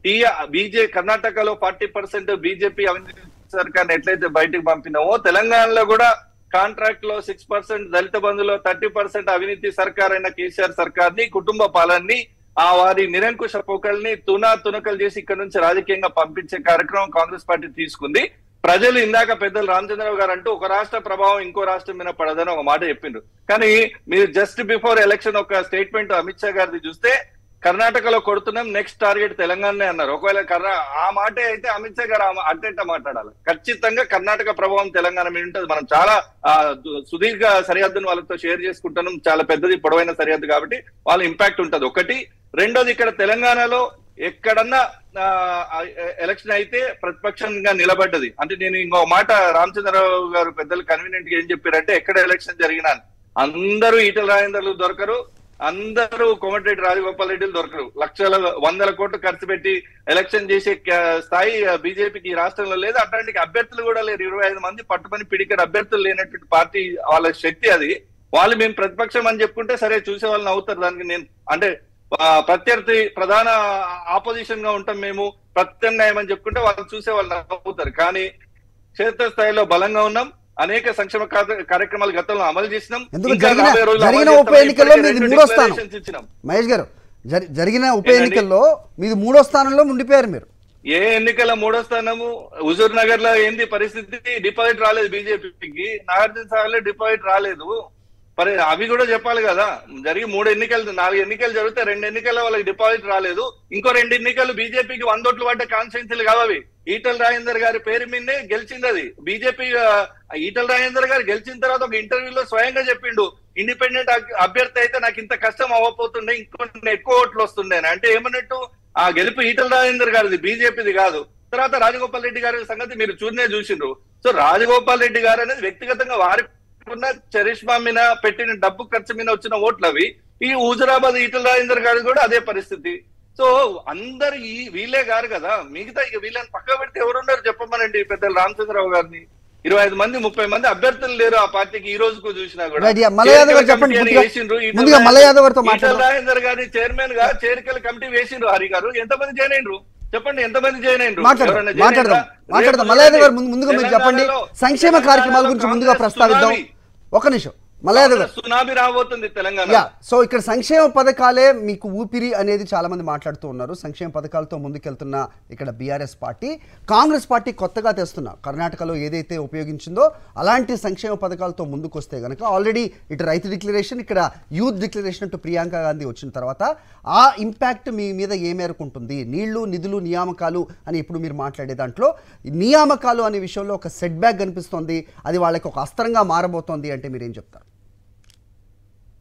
బీజే కర్ణాటకలో ఫార్టీ పర్సెంట్ బీజేపీ అవినీతి సర్కార్ ఎట్లయితే బయటకు పంపినామో తెలంగాణలో కూడా కాంట్రాక్ట్ లో సిక్స్ పర్సెంట్ దళిత బంధులో థర్టీ పర్సెంట్ అవినీతి సర్కార్ అయిన కేసీఆర్ సర్కార్ ని కుటుంబ పాలనని ఆ వారి నిరంకుశ పోకల్ని తునా తునకలు చేసి ఇక్కడ నుంచి రాజకీయంగా పంపించే కార్యక్రమం కాంగ్రెస్ పార్టీ తీసుకుంది ప్రజలు ఇందాక పెద్దలు రామచంద్రరావు గారు అంటూ ఒక రాష్ట్ర ప్రభావం ఇంకో రాష్ట్రం మీద పడదని ఒక మాట చెప్పిండ్రు కానీ మీరు జస్ట్ బిఫోర్ ఎలక్షన్ ఒక స్టేట్మెంట్ అమిత్ షా గారిది చూస్తే కర్ణాటకలో కొడుతున్నాం నెక్స్ట్ టార్గెట్ తెలంగాణనే అన్నారు ఒకవేళ కర్ణా ఆ మాటే అయితే అమిత్ షా గారు ఆ- అట్టేట మాట్లాడాలి ఖచ్చితంగా కర్ణాటక ప్రభావం తెలంగాణ మీద ఉంటుంది మనం చాలా ఆ, దు- సుదీర్ఘ సరిహద్దును వాళ్ళతో షేర్ చేసుకుంటున్నాం చాలా పెద్దది పొడవైన సరిహద్దు కాబట్టి వాళ్ళ ఇంపాక్ట్ ఉంటది ఒకటి రెండోది ఇక్కడ తెలంగాణలో ఎక్కడన్నా ఆ, ఆ, ఎలక్షన్ అయితే ప్రతిపక్షంగా నిలబడ్డది అంటే నేను ఇంకో మాట రామచంద్రరావు గారు పెద్దలు కన్వీనియంట్ గా ఏం చెప్పారంటే ఎక్కడ ఎలక్షన్ జరిగినా అందరూ ఈటల రాజేందర్లు దొరకరు అందరూ కోమటిరెడ్డి రాజగోపాల్ రెడ్డిలు దొరకరు లక్షల వందల కోట్లు ఖర్చు పెట్టి ఎలక్షన్ చేసే క- స్థాయి బీజేపీకి ఈ రాష్ట్రంలో లేదు అట్లాంటి అభ్యర్థులు కూడా లేరు ఇరవై ఐదు మంది పట్టుపని పిడికర్ అభ్యర్థులు లేనటువంటి పార్టీ వాళ్ళ శక్తి అది వాళ్ళు మేము ప్రతిపక్షం అని చెప్పుకుంటే సరే చూసే వాళ్ళని అవుతారు దానికి నేను అంటే ఆ, ప్రత్యర్థి ప్రధాన ఆపోజిషన్ గా ఉంటాం మేము ప్రత్యామ్నాయం అని చెప్పుకుంటే వాళ్ళు చూసే వాళ్ళు అవుతారు కానీ క్షేత్రస్థాయిలో బలంగా ఉన్నాం అనేక సంక్షేమ కార్య- కార్యక్రమాలు గతంలో అమలు చేసినాం ఎందుకు ఇంకా జరిగిన- రాబోయే రోజుల్లో జరిగిన అమలు ఉప చేస్తామని ఎన్నికల్లో ఇప్పటికే మీది రెండు మూడో స్థానం. declarations ఇచ్చినాం మహేష్ గారు జరి- జరిగిన ఉప ఏంటండి? ఎన్నికల్లో మీది మూడో స్థానంలో ఉండిపోయారు మీరు ఏ ఎన్నికల మూడో స్థానము హుజూర్ నగర్ లో ఏంది పరిస్థితి డిపాజిట్ రాలేదు బీజేపీకి నాగార్జున సాగర్ లో డిపాజిట్ రాలేదు మరి అవి కూడా చెప్పాలి కదా జరిగి మూడు ఎన్నికలు నాలుగు ఎన్నికలు జరిగితే రెండు ఎన్నికల్లో వాళ్ళకి డిపాజిట్ రాలేదు ఇంకో రెండు ఎన్నికలు బీజేపీకి వందోట్లు పడ్డ కాన్స్టిట్యున్సీలు కావు అవి ఈటల రాజేందర్ గారి పేరు మీదే గెలిచింది అది బీజేపీ ఈటల రాజేందర్ గారు గెలిచిన తర్వాత ఒక ఇంటర్వ్యూలో స్వయంగా చెప్పిండు ఇండిపెండెంట్ అభ్యర్థి అయితే నాకు ఇంత కష్టం అవ్వబోతుండే ఇంకొన్ని ఎక్కువ ఓట్లు వస్తుండే అని. అంటే ఏమన్నట్టు ఆ గెలుపు ఈటల రాజేందర్ గారిది బీజేపీది కాదు తర్వాత రాజగోపాల్ రెడ్డి గారి సంగతి మీరు చూడనే చూసిండ్రు సో రాజగోపాల్ రెడ్డి గారు అనేది వ్యక్తిగతంగా వారికి ఉన్న చరిష్మా మీద పెట్టిన డబ్బు ఖర్చు మీద వచ్చిన ఓట్లు అవి ఈ హుజురాబాద్ ఈటల రాజేందర్ గారి కూడా అదే పరిస్థితి సో అందరు ఈ వీళ్ళే గారు కదా మిగతా ఇక వీళ్ళని పక్క పెడితే ఎవరున్నారు చెప్పమనండి పెద్దలు రామచంద్రరావు గారిని ఇరవై ఐదు మంది ముప్పై మంది అభ్యర్థులు లేరు ఆ పార్టీకి ఈ రోజుకు చూసినా కూడా Right, yeah. మల్ల యాదవ్ గారు చెప్పండి చేరికల ముందుగా- కమిటీ అని వేసిండ్రు. ఈటల ముందుగా మల్ల యాదవ్ గారితో ఈటల మాట్లాడదాం. రాజేందర్ గారిని చైర్మన్ గా చేరికల కమిటీ వేసిండ్రు హరి గారు ఎంతమంది జాయిన్ అయినరు చెప్పండి ఎంతమంది జాయిన్ అయినరు మాట్లాడదాం ఎవరైనా జాయిన్ మాట్లాడదాం అయ్యిండ్రా? మాట్లాడదాం రేపు మల్లయాదవ్ గారు చూడండి. ముందు ముందుగా మీరు చెప్పండి తెలంగాణలో- సంక్షేమ కార్యక్రమాల గురించి ముందుగా తెలంగాణలో ప్రస్తావిద్దాం సునామీ. ఒక నిమిషం మల్లయాదవ్ గారు సునామీ రాబోతుంది తెలంగాణ యా సో ఇక్కడ సంక్షేమ పథకాలే మీకు ఊపిరి అనేది చాలా మంది మాట్లాడుతూ ఉన్నారు సంక్షేమ పథకాలతో ముందుకెళ్తున్న ఇక్కడ బీఆర్ఎస్ పార్టీ కాంగ్రెస్ పార్టీ కొత్తగా తెస్తున్న కర్ణాటకలో ఏదైతే ఉపయోగించిందో అలాంటి సంక్షేమ పథకాలతో ముందుకొస్తే గనక ఆల్రెడీ ఇటు రైతు డిక్లరేషన్ ఇక్కడ యూత్ డిక్లరేషన్ అంటూ ప్రియాంక గాంధీ వచ్చిన తర్వాత ఆ ఇంపాక్ట్ మీ మీద ఏ మేరకు ఉంటుంది నీళ్లు నిధులు నియామకాలు అని ఇప్పుడు మీరు మాట్లాడే దాంట్లో ఈ నియామకాలు అనే విషయంలో ఒక సెట్ బ్యాక్ కనిపిస్తోంది అది వాళ్ళకి ఒక అస్త్రంగా మారబోతోంది అంటే మీరు ఏం చెప్తారు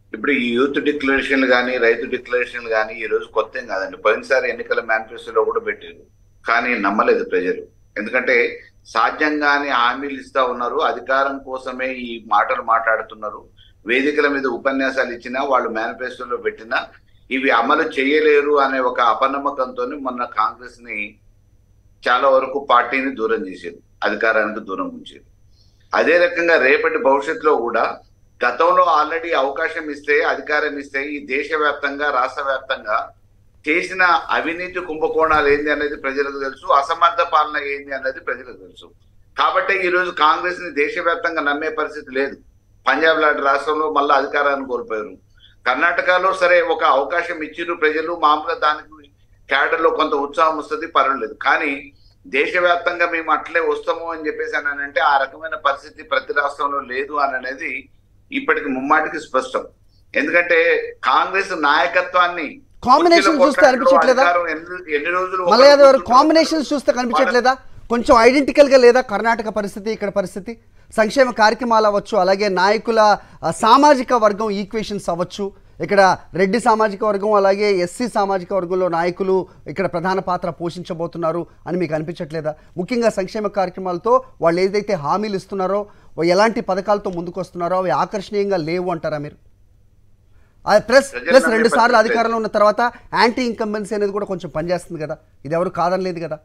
ఇప్పుడు ఈ యూత్ డిక్లరేషన్లు కానీ రైతు డిక్లరేషన్లు కానీ ఈ రోజు కొత్త ఏం కాదండి పోయినసారి ఎన్నికల మేనిఫెస్టోలో కూడా పెట్టారు కానీ నమ్మలేదు ప్రజలు ఎందుకంటే సాధ్యంగానే హామీలు ఇస్తా ఉన్నారు అధికారం కోసమే ఈ మాటలు మాట్లాడుతున్నారు వేదికల మీద ఉపన్యాసాలు ఇచ్చినా వాళ్ళు మేనిఫెస్టోలో పెట్టినా ఇవి అమలు చేయలేరు అనే ఒక అపనమ్మకంతో మొన్న కాంగ్రెస్ ని చాలా వరకు పార్టీని దూరం చేసేది అధికారానికి దూరం ఉంచేది అదే రకంగా రేపటి భవిష్యత్తులో కూడా గతంలో ఆల్రెడీ అవకాశం ఇస్తే అధికారం ఇస్తే ఈ దేశవ్యాప్తంగా రాష్ట్ర వ్యాప్తంగా చేసిన అవినీతి కుంభకోణాలు ఏంది అనేది ప్రజలకు తెలుసు అసమర్థ పాలన ఏంది అనేది ప్రజలకు తెలుసు కాబట్టి ఈ రోజు కాంగ్రెస్ ని దేశవ్యాప్తంగా నమ్మే పరిస్థితి లేదు పంజాబ్ లాంటి రాష్ట్రంలో మళ్ళీ అధికారాన్ని కోల్పోయారు కర్ణాటకలో సరే ఒక అవకాశం ఇచ్చిర్రు ప్రజలు మామూలుగా దానికి క్యాడర్ లో కొంత ఉత్సాహం వస్తుంది పర్వాలేదు కానీ దేశవ్యాప్తంగా మేము అట్లే వస్తాము అని చెప్పేసి అని అంటే ఆ రకమైన పరిస్థితి ప్రతి రాష్ట్రంలో లేదు అని అనేది ఇప్పటికి ముమ్మాటికి స్పష్టం ఎందుకంటే కాంగ్రెస్ నాయకత్వాన్ని కాంబినేషన్ చూస్తే అనిపించట్లేదా అధికారం ఎన్ని- ఎన్ని రోజులు మళ్ళీ యాదవ్ గారు ఒకరు కాంబినేషన్స్ చూస్తే కనిపించట్లేదా కొంచెం ఐడెంటికల్ గా లేదా కర్ణాటక పరిస్థితి ఇక్కడ పరిస్థితి సంక్షేమ కార్యక్రమాలు అవ్వచ్చు అలాగే నాయకుల ఆ, సామాజిక వర్గం ఈక్వేషన్స్ అవ్వచ్చు ఇక్కడ రెడ్డి సామాజిక వర్గం అలాగే ఎస్సీ సామాజిక వర్గంలో నాయకులు ఇక్కడ ప్రధాన పాత్ర పోషించబోతున్నారు అని మీకు అనిపించట్లేదా ముఖ్యంగా సంక్షేమ కార్యక్రమాలతో వాళ్ళు ఏదైతే హామీలు ఇస్తున్నారో ఎలాంటి పథకాలతో ముందుకు వస్తున్నారో అవి ఆకర్షణీయంగా లేవు అంటారా మీరు ప్లస్ ప్రజలు ప్లస్ నమ్మే రెండు సార్లు పరిస్థితి అధికారంలో ఉన్న తర్వాత యాంటీ ఇన్కంబెన్సీ అనేది కూడా కొంచెం పనిచేస్తుంది కదా ఇది ఎవరు కాదనలేదు కదా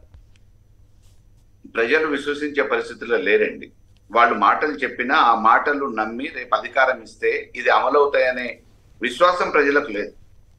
ప్రజలు విశ్వసించే పరిస్థితిలో లేరండి వాళ్ళు మాటలు చెప్పినా ఆ మాటలు నమ్మి రేపు అధికారం ఇస్తే ఇది అమలవుతాయనే విశ్వాసం ప్రజలకు లేదు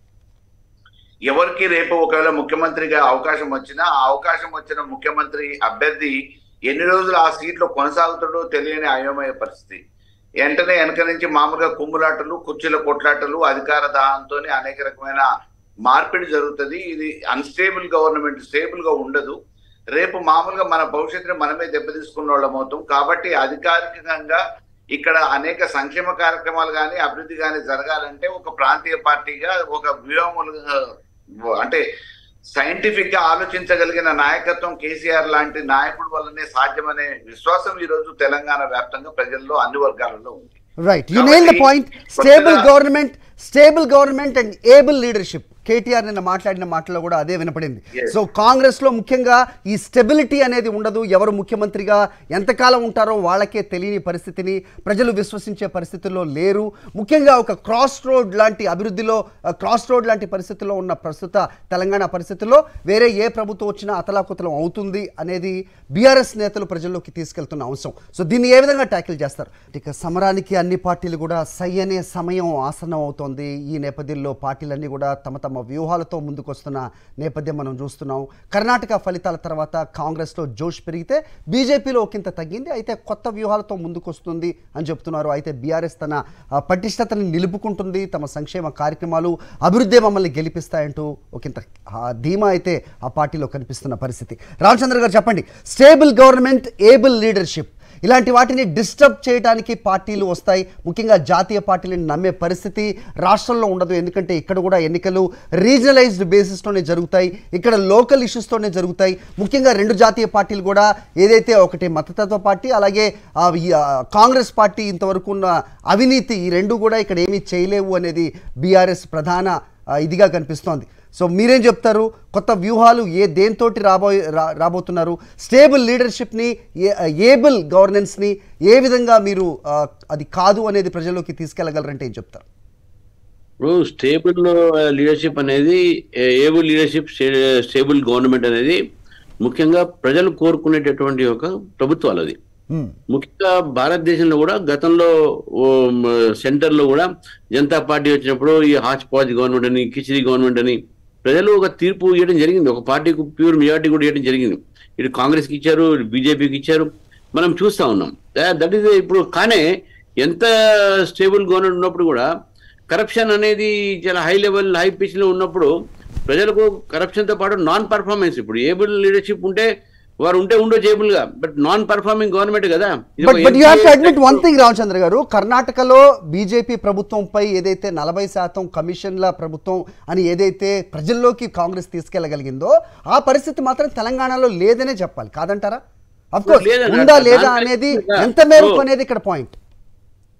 ఎవరికి రేపు ఒకవేళ ముఖ్యమంత్రిగా అవకాశం వచ్చినా ఆ అవకాశం వచ్చిన ముఖ్యమంత్రి అభ్యర్థి ఎన్ని రోజులు ఆ సీట్లో కొనసాగుతాడో తెలియని అయోమయ పరిస్థితి వెంటనే వెనక నుంచి మామూలుగా కుమ్ములాటలు కుర్చీల కొట్లాటలు అధికార దాహంతో అనేక రకమైన మార్పిడి జరుగుతుంది ఇది అన్స్టేబుల్ గవర్నమెంట్ స్టేబుల్ గా ఉండదు రేపు మామూలుగా మన భవిష్యత్తుని మనమే దెబ్బతీసుకున్న వాళ్ళం అవుతాం కాబట్టి అధికారికంగా ఇక్కడ అనేక సంక్షేమ కార్యక్రమాలు కానీ అభివృద్ధి కానీ జరగాలంటే ఒక ప్రాంతీయ పార్టీగా ఒక వ్యూహములుగా అంటే సైంటిఫిక్ గా ఆలోచించగలిగిన నాయకత్వం కేసీఆర్ లాంటి నాయకుడు వల్లనే సాధ్యమనే విశ్వాసం ఈ రోజు తెలంగాణ వ్యాప్తంగా ప్రజల్లో అన్ని వర్గాలలో ఉంది రైట్ యు నెయిల్ ద కాబట్టి పాయింట్ స్టేబుల్ కొత్తగా- government stable government and able leadership KTR నిన్న మాట్లాడిన మాటలో కూడా అదే వినపడింది Yes. సో కాంగ్రెస్ లో ముఖ్యంగా ఈ స్టెబిలిటీ అనేది ఉండదు ఎవరు ముఖ్యమంత్రిగా ఎంతకాలం ఉంటారో వాళ్ళకే తెలియని పరిస్థితిని ప్రజలు విశ్వసించే పరిస్థితుల్లో లేరు ముఖ్యంగా ఒక క్రాస్ రోడ్ లాంటి అభివృద్ధిలో క్రాస్ రోడ్ లాంటి పరిస్థితుల్లో ఉన్న ప్రస్తుత తెలంగాణ పరిస్థితుల్లో వేరే ఏ ప్రభుత్వం వచ్చినా అతలాకుతలం అవుతుంది అనేది బీఆర్ఎస్ నేతలు ప్రజల్లోకి తీసుకెళ్తున్న అంశం సో దీన్ని ఏ విధంగా ట్యాకిల్ చేస్తారు ఇక సమరానికి అన్ని పార్టీలు కూడా సై అనే సమయం ఆసనం అవుతోంది ఈ నేపథ్యంలో పార్టీలన్నీ కూడా తమ తమ వ్యూహాలతో ముందుకొస్తున్న నేపథ్యం మనం చూస్తున్నాం కర్ణాటక ఫలితాల తర్వాత కాంగ్రెస్లో జోష్ పెరిగితే బీజేపీలో ఒకంత తగ్గింది అయితే కొత్త వ్యూహాలతో ముందుకొస్తుంది అని చెప్తున్నారు అయితే బీఆర్ఎస్ తన ఆ, పటిష్టతని నిలుపుకుంటుంది తమ సంక్షేమ కార్యక్రమాలు అభివృద్ధి మమ్మల్ని గెలిపిస్తాయంటూ ఒకంత ఆ, ధీమా అయితే ఆ పార్టీలో కనిపిస్తున్న పరిస్థితి రామచంద్ర గారు చెప్పండి స్టేబుల్ గవర్నమెంట్ ఏబుల్ లీడర్షిప్ ఇలాంటి వాటిని డిస్టర్బ్ చేయడానికి పార్టీలు వస్తాయి ముఖ్యంగా జాతీయ పార్టీలను నమ్మే పరిస్థితి రాష్ట్రంలో ఉండదు ఎందుకంటే ఇక్కడ కూడా ఎన్నికలు రీజనలైజ్డ్ బేసిస్తోనే జరుగుతాయి ఇక్కడ లోకల్ ఇష్యూస్తోనే జరుగుతాయి ముఖ్యంగా రెండు జాతీయ పార్టీలు కూడా ఏదైతే ఒకటి మతతత్వ పార్టీ అలాగే ఆ, ఈ, ఆ, కాంగ్రెస్ పార్టీ ఇంతవరకు ఉన్న అవినీతి ఈ రెండు కూడా ఇక్కడ ఏమీ చేయలేవు అనేది బీఆర్ఎస్ ప్రధాన ఆ, ఇదిగా కనిపిస్తోంది సో మీరేం చెప్తారు కొత్త వ్యూహాలు ఏ దేంతోటి రాబో రా- రాబోతున్నారు స్టేబుల్ లీడర్షిప్ని ఏబుల్ గవర్నెన్స్ని ఏ విధంగా మీరు ఆ, అది కాదు అనేది ప్రజల్లోకి తీసుకెళ్ళగలరంటే ఏం చెప్తారు ఇప్పుడు స్టేబుల్ లీడర్షిప్ అనేది ఏబుల్ లీడర్షిప్ స్టేబుల్ గవర్నమెంట్ అనేది ముఖ్యంగా ప్రజలు కోరుకునేటటువంటి ఒక ప్రభుత్వాలు అది మ్మ్. ముఖ్యంగా భారతదేశంలో కూడా గతంలో ఓ, మ, సెంటర్లో కూడా జనతా పార్టీ వచ్చినప్పుడు ఈ హాచ్ పాచ్ గవర్నమెంట్ అని కిచిడి గవర్నమెంట్ అని ప్రజలు ఒక తీర్పు ఇవ్వడం జరిగింది ఒక పార్టీకి ప్యూర్ మెజార్టీ కూడా ఇవ్వడం జరిగింది ఇటు కాంగ్రెస్కి ఇచ్చారు ఇటు బీజేపీకి ఇచ్చారు మనం చూస్తా ఉన్నాం దట్ ఈస్ ఇప్పుడు కానీ ఎంత స్టేబుల్ గవర్నమెంట్ ఉన్నప్పుడు కూడా కరప్షన్ అనేది చాలా హై లెవెల్ హై పిచ్ లో ఉన్నప్పుడు ప్రజలకు కరప్షన్ తో పాటు నాన్ పర్ఫార్మెన్స్ ఇప్పుడు ఏబుల్ లీడర్షిప్ ఉంటే వారు ఉంటే ఉండో ఏబుల్ గా బట్ నాన్ పర్ఫార్మింగ్ గవర్నమెంట్ కదా ఇది బట్ ఒక but you have to NPA admit one thing Ramachandra garu కర్ణాటకలో బీజేపీ ప్రభుత్వంపై ఏదైతే నలభై శాతం కమిషన్ల ప్రభుత్వం అని ఏదైతే ప్రజల్లోకి కాంగ్రెస్ తీసుకెళ్లగలిగిందో ఆ పరిస్థితి మాత్రం తెలంగాణలో లేదనే చెప్పాలి కాదంటారా అఫ్ కోర్స్ లేదన్నా. ఉందా లేదా దానిపై అనేది ఇంకా- ఎంత మేరకు ఓ. అనేది ఇక్కడ పాయింట్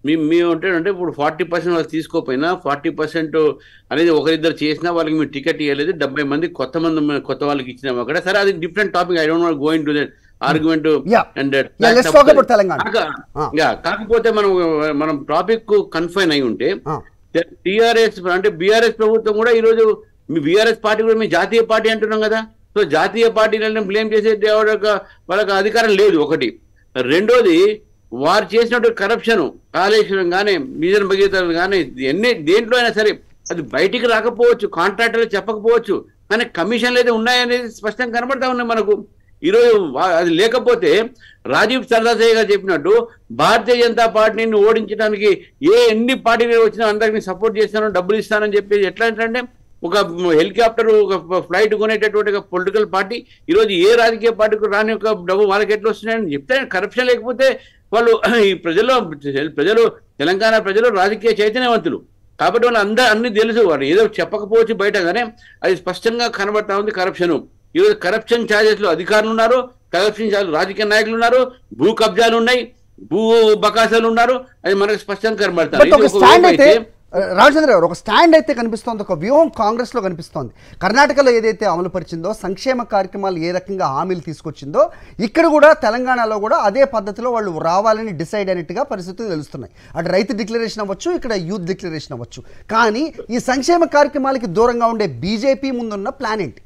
మీ మేము అంటే అంటే ఇప్పుడు ఫార్టీ పర్సెంట్ వాళ్ళు తీసుకోపోయినా ఫార్టీ పర్సెంట్ అనేది ఒకరిద్దరు చేసినా వాళ్ళకి మేము టికెట్ ఇవ్వలేదు డెబ్బై మంది కొత్త మంది కొత్త వాళ్ళకి ఇచ్చినాము అక్కడ సరే అది different topic I don't going to that argument Yeah. And Yeah, let's talk about తెలంగాణ. Ah. కాకపోతే మనం మనం టాపిక్ కన్ఫైన్ అయి ఉంటే ఆ, టిఆర్ఎస్ అంటే బీఆర్ఎస్ ప్రభుత్వం కూడా ఈరోజు మీ బీఆర్ఎస్ పార్టీ కూడా మేము జాతీయ పార్టీ అంటున్నాం కదా సో జాతీయ పార్టీలను బ్లేమ్ చేసే వాళ్ళకి వాళ్ళకి అధికారం లేదు ఒకటి రెండోది వారు చేసినట్టు కరప్షన్ కాళేశ్వరం కానీ మిజన్ భగీరథలు కానీ ఎన్ని దేంట్లో అయినా సరే అది బయటికి రాకపోవచ్చు కాంట్రాక్టర్లు చెప్పకపోవచ్చు కానీ కమిషన్లు అయితే ఉన్నాయనేది స్పష్టంగా కనబడతా ఉన్నాయి మనకు ఈరోజు వా- అది లేకపోతే రాజీవ్ సర్దాసయ్య గారు చెప్పినట్టు భారతీయ జనతా పార్టీని ఓడించడానికి ఏ ఎన్ని పార్టీలు వచ్చినా అందరికి సపోర్ట్ చేస్తాను డబ్బులు ఇస్తానని చెప్పి ఎట్లా అంటే ఒక హెలికాప్టర్ ఒక ఫ్లైట్ కొనేటటువంటి ఒక పొలిటికల్ పార్టీ ఈరోజు ఏ రాజకీయ పార్టీకి రాని ఒక డబ్బు వాళ్ళకి ఎట్లా వస్తున్నాయని చెప్తే కరప్షన్ లేకపోతే వాళ్ళు ఈ ప్రజల్లో ప్రజలు తెలంగాణ ప్రజలు రాజకీయ చైతన్యవంతులు కాబట్టి వాళ్ళు అందరూ అన్ని తెలుసు వాళ్ళు ఏదో చెప్పకపోవచ్చు బయట కానీ అది స్పష్టంగా కనబడతా ఉంది కరప్షన్ ఈరోజు కరప్షన్ ఛార్జెస్ లో అధికారులు ఉన్నారు కరప్షన్ ఛార్జెస్ రాజకీయ నాయకులు ఉన్నారు భూ కబ్జాలు ఉన్నాయి భూ బకాసాలు ఉన్నారు అది మనకు స్పష్టంగా కనబడతారు బట్ ఒక ఇది ఒక స్టాండ్ వైపు అయితే అయితే రామచంద్ర గారు ఒక స్టాండ్ అయితే కనిపిస్తోంది ఒక వ్యూహం కాంగ్రెస్ లో కనిపిస్తోంది కర్ణాటకలో ఏదైతే అమలు పరిచిందో సంక్షేమ కార్యక్రమాలు ఏ రకంగా హామీలు తీసుకొచ్చిందో ఇక్కడ కూడా తెలంగాణలో కూడా అదే పద్ధతిలో వాళ్ళు రావాలని డిసైడ్ అయినట్టుగా పరిస్థితులు తెలుస్తున్నాయి అటు రైతు డిక్లరేషన్ అవ్వచ్చు ఇక్కడ యూత్ డిక్లరేషన్ అవ్వచ్చు కానీ ఈ సంక్షేమ కార్యక్రమాలకి దూరంగా ఉండే బీజేపీ ముందున్న ప్లాన్ ఏంటి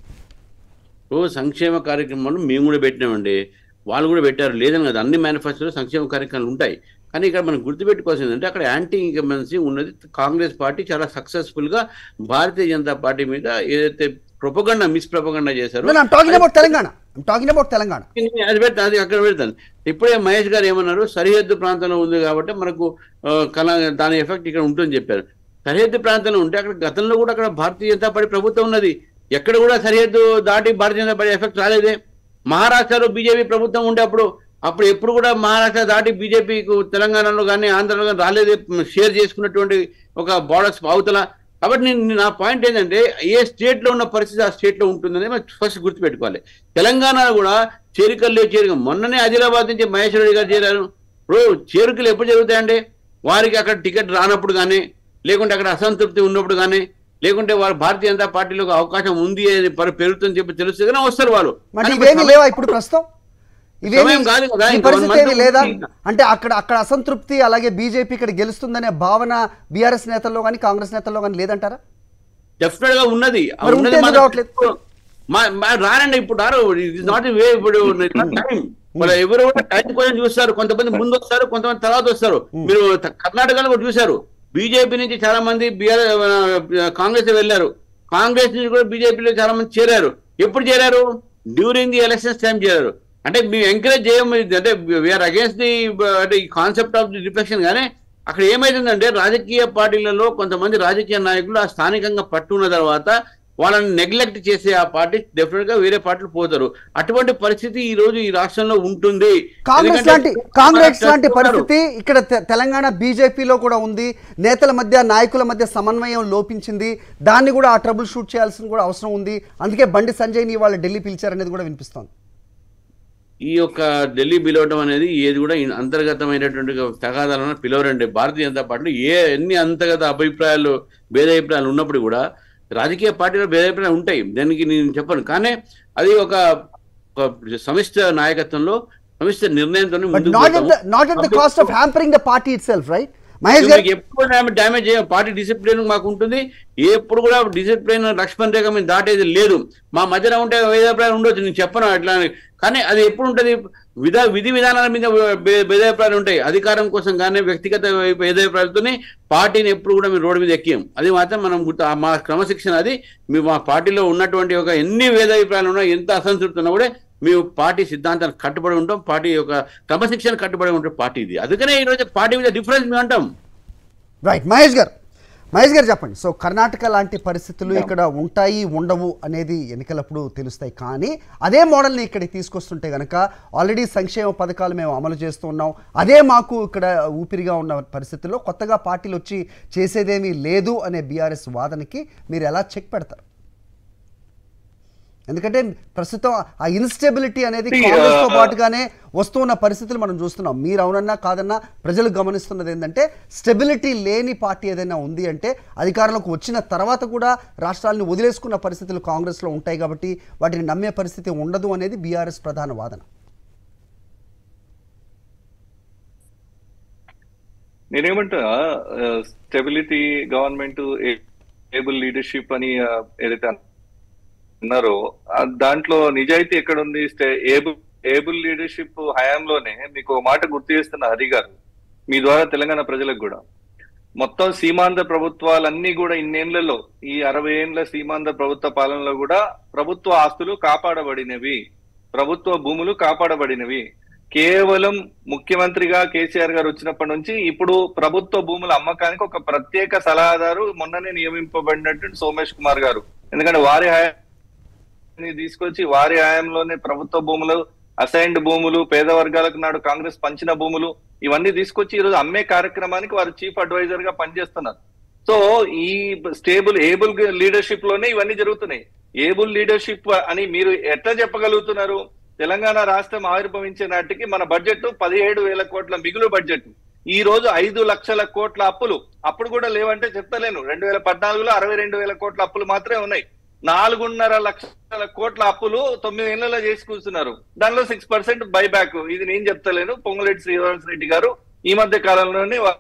ఓ సంక్షేమ కార్యక్రమాలు మేము కూడా పెట్టినామండి వాళ్ళు కూడా పెట్టారు లేదని కదా అన్ని మేనిఫెస్టోలో సంక్షేమ కార్యక్రమాలు ఉంటాయి కానీ ఇక్కడ మనం గుర్తుపెట్టుకోవాల్సింది అంటే అక్కడ యాంటీ ఇన్కమెన్సీ ఉన్నది కాంగ్రెస్ పార్టీ చాలా సక్సెస్ఫుల్ గా భారతీయ జనతా పార్టీ మీద ఏదైతే ప్రొపగండా మిస్ ప్రొపగండా చేశారో talking about Telangana talking about Telangana అది పెడతా అది అక్కడ పెడతాను ఇప్పుడే మహేష్ గారు ఏమన్నారు సరిహద్దు ప్రాంతంలో ఉంది కాబట్టి మనకు ఆ, కళ దాని ఎఫెక్ట్ ఇక్కడ ఉంటుందని చెప్పారు సరిహద్దు ప్రాంతంలో ఉంటే అక్కడ గతంలో కూడా అక్కడ భారతీయ జనతా పార్టీ ప్రభుత్వం ఉన్నది ఎక్కడ కూడా సరిహద్దు దాటి భారతీయ జనతా పార్టీ ఎఫెక్ట్ రాలేదే మహారాష్ట్రలో బీజేపీ ప్రభుత్వం ఉండే అప్పుడు అప్పుడు ఎప్పుడు కూడా మహారాష్ట్ర దాటి బీజేపీకి తెలంగాణలో కానీ ఆంధ్రలో కానీ రాలేదే షేర్ చేసుకున్నటువంటి ఒక బార్డర్స్ అవతల కాబట్టి నేను నా పాయింట్ ఏంటంటే ఏ స్టేట్ లో ఉన్న పరిస్థితి ఆ స్టేట్ లో ఉంటుందని మనం ఫస్ట్ గుర్తుపెట్టుకోవాలి తెలంగాణలో కూడా చేరికల్లో చేరిక మొన్ననే ఆదిలాబాద్ నుంచి మహేశ్వర రెడ్డి గారు చేరారు ఇప్పుడు చేరికలు ఎప్పుడు జరుగుతాయండి వారికి అక్కడ టికెట్ రానప్పుడు కానీ లేకుంటే అక్కడ అసంతృప్తి ఉన్నప్పుడు కానీ లేకుంటే వారు భారతీయ జనతా పార్టీలో ఒక అవకాశం ఉంది అని పరి- పెరుగుతుందని చెప్పి తెలుస్తుంది కానీ వస్తారు వాళ్ళు మరి కానీ ఇవేమీ సమయం- లేవా ఇప్పుడు ప్రస్తుతం ఇవేమీ సమయం కాదు కదా, ఈ ఇంకా పరిస్థితి one month ఏమీ లేదా ఉంది. అంటే అక్కడ అక్కడ అసంతృప్తి అలాగే బీజేపీ ఇక్కడ గెలుస్తుందనే భావన బీఆర్ఎస్ నేతల్లో కానీ కాంగ్రెస్ నేతల్లో కానీ లేదంటారా డెఫినెట్ గా ఉన్నది ఆ మరి ఉంటే ఉన్నది ఎందుకు మాత్రం- రావట్లేదు? మా- మా- రారండి ఇప్పుడు రారు ఇట్ నాట్ వే ఇప్పుడు టైం వాళ్ళ ఎవరు కూడా టైం కోసం చూస్తారు కొంతమంది ముందు వస్తారు కొంతమంది తర్వాత వస్తారు మీరు త- కర్ణాటకలో కూడా చూశారు బీజేపీ నుంచి చాలా మంది బీఆర్ కాంగ్రెస్ వెళ్ళారు కాంగ్రెస్ నుంచి కూడా బీజేపీలో చాలా మంది చేరారు ఎప్పుడు చేరారు డ్యూరింగ్ ది ఎలక్షన్స్ టైం చేరారు అంటే మేము ఎంకరేజ్ చేయము అంటే వీఆర్ అగేన్స్ట్ ది అంటే ఈ కాన్సెప్ట్ ఆఫ్ ది రిఫ్లెక్షన్ కానీ అక్కడ ఏమైతుందంటే రాజకీయ పార్టీలలో కొంతమంది రాజకీయ నాయకులు ఆ స్థానికంగా పట్టున్న తర్వాత వాళ్ళని నెగ్లెక్ట్ చేసే ఆ పార్టీ డెఫినెట్ గా వేరే పార్టీలు పోతారు అటువంటి పరిస్థితి ఈ రోజు ఈ రాష్ట్రంలో ఉంటుంది కాంగ్రెస్ ఎందుకంటే లాంటి కాంగ్రెస్ లాంటి ఉన్నారు. పరిస్థితి ఇక్కడ తె- తెలంగాణ బీజేపీలో కూడా ఉంది నేతల మధ్య నాయకుల మధ్య సమన్వయం లోపించింది దాన్ని కూడా ఆ ట్రబుల్ షూట్ చేయాల్సిన కూడా అవసరం ఉంది అందుకే బండి సంజయ్ని వాళ్ళు ఢిల్లీ పిలిచారనేది కూడా వినిపిస్తోంది ఈ యొక్క ఢిల్లీ పిలవటం అనేది ఏది కూడా ఇన్- అంతర్గతమైనటువంటి తగాదాలను పిలవరండి భారతీయ జనతా పార్టీలో ఏ ఎన్ని అంతర్గత అభిప్రాయాలు భేదాభిప్రాయాలు ఉన్నప్పుడు కూడా రాజకీయ పార్టీలో భేదాభిప్రాయాలు ఉంటాయి దానికి నేను చెప్పను కానీ అది ఒక ఒక సమిష్ట నాయకత్వంలో సమిష్ట నిర్ణయంతో బట్ ముందుకు నాట్ పోతాము. At the not at the cost of hampering the party itself right Mahesh garu మీకు ఎప్పుడు డ్యామేజ్ చేయం పార్టీ డిసిప్లిన్ మాకు ఉంటుంది ఎప్పుడు కూడా డిసిప్లిన్ లక్ష్మణ్ రేఖ మీద దాటేది లేదు మా మధ్యన ఉంటే భేదాభిప్రాయాలు ఉండొచ్చు నేను చెప్పను అట్లా అని. కానీ అది ఎప్పుడు ఉంటుంది విధా విధి విధానాల మీద భే- భేదాభిప్రాయాలు ఉంటాయి అధికారం కోసం కానీ వ్యక్తిగత భేదాభిప్రాయాలతోనే పార్టీని ఎప్పుడు కూడా మేము రోడ్డు మీద ఎక్కాం అది మాత్రం మనం గుర్తు ఆ మా క్రమశిక్షణ అది మేము మా పార్టీలో ఉన్నటువంటి ఒక ఎన్ని భేదాభిప్రాయాలు ఉన్నా ఎంత అసంతృప్తి ఉన్నా కూడా మేము పార్టీ సిద్ధాంతానికి కట్టుబడి ఉంటాం పార్టీ యొక్క క్రమశిక్షణ కట్టుబడి ఉంటే పార్టీ ఇది అందుకనే ఈ రోజు పార్టీ మీద డిఫరెన్స్ మేము అంటాం రైట్ మహేష్ గారు మహేష్ గారు చెప్పండి సో కర్ణాటక లాంటి పరిస్థితులు ఇక్కడ ఉంటాయి ఉండవు అనేది ఎన్నికలప్పుడు తెలుస్తాయి కానీ అదే మోడల్ని ఇక్కడికి తీసుకొస్తుంటే కనుక ఆల్రెడీ సంక్షేమ పథకాలు మేము అమలు చేస్తున్నాం అదే మాకు ఇక్కడ ఊపిరిగా ఉన్న పరిస్థితుల్లో కొత్తగా పార్టీలు వచ్చి చేసేదేమీ లేదు అనే బీఆర్ఎస్ వాదనకి మీరు ఎలా చెక్ పెడతారు ఎందుకంటే ప్రస్తుతం ఆ ఇన్స్టెబిలిటీ అనేది See, కాంగ్రెస్ తో uh, పాటుగానే వస్తున్న పరిస్థితులు మనం చూస్తున్నాం మీరు అవునన్నా కాదన్నా ప్రజలు గమనిస్తున్నది ఏంటంటే స్టెబిలిటీ లేని పార్టీ ఏదైనా ఉంది అంటే అధికారంలోకి వచ్చిన తర్వాత కూడా రాష్ట్రాలను వదిలేసుకున్న పరిస్థితులు కాంగ్రెస్లో ఉంటాయి కాబట్టి వాటిని నమ్మే పరిస్థితి ఉండదు అనేది బీఆర్ఎస్ ప్రధాన వాదన నేనేమంటా స్టెబిలిటీ గవర్నమెంట్ ఏబుల్ లీడర్షిప్ అని ఆ, ఏదైతే అన్నారో ఆ, దాంట్లో నిజాయితీ ఎక్కడ ఉంది ఏబుల్ ఏబుల్ లీడర్షిప్ హయాంలోనే మీకు ఒక మాట గుర్తు చేస్తున్న హరి గారు మీ ద్వారా తెలంగాణ ప్రజలకు కూడా మొత్తం సీమాంధ్ర ప్రభుత్వాలన్నీ కూడా ఇన్నేళ్లలో ఈ అరవై ఏండ్ల సీమాంధ్ర ప్రభుత్వ పాలనలో కూడా ప్రభుత్వ ఆస్తులు కాపాడబడినవి ప్రభుత్వ భూములు కాపాడబడినవి కేవలం ముఖ్యమంత్రిగా కేసీఆర్ గారు వచ్చినప్పటి నుంచి ఇప్పుడు ప్రభుత్వ భూముల అమ్మకానికి ఒక ప్రత్యేక సలహాదారు మొన్ననే నియమింపబడినట్టు సోమేష్ కుమార్ గారు ఎందుకంటే వారి హయాన్ని తీసుకొచ్చి వారి హయాంలోనే ప్రభుత్వ భూములు అసైన్డ్ భూములు పేద వర్గాలకు నాడు కాంగ్రెస్ పంచిన భూములు ఇవన్నీ తీసుకొచ్చి ఈరోజు అమ్మే కార్యక్రమానికి వారు చీఫ్ అడ్వైజర్ గా పనిచేస్తున్నారు సో ఈ స్టేబుల్ ఏబుల్ లీడర్షిప్ లోనే ఇవన్నీ జరుగుతున్నాయి ఏబుల్ లీడర్షిప్ అని మీరు ఎట్లా చెప్పగలుగుతున్నారు తెలంగాణ రాష్ట్రం ఆవిర్భవించే నాటికి మన బడ్జెట్ పదిహేడు వేల కోట్ల మిగులు బడ్జెట్ ఈ రోజు ఐదు లక్షల కోట్ల అప్పులు అప్పుడు కూడా లేవంటే చెప్తలేను రెండు వేల పద్నాలుగులో అరవై రెండు వేల కోట్ల అప్పులు మాత్రమే ఉన్నాయి నాలుగున్నర లక్షల కోట్ల అప్పులు తొమ్మిది ఏళ్లలో చేసి కూర్చున్నారు దానిలో సిక్స్ పర్సెంట్ బైబ్యాక్ ఇది నేను చెప్తలేను పొంగులేటి శ్రీనివాస్ రెడ్డి గారు ఈ మధ్య కాలంలోనే వా-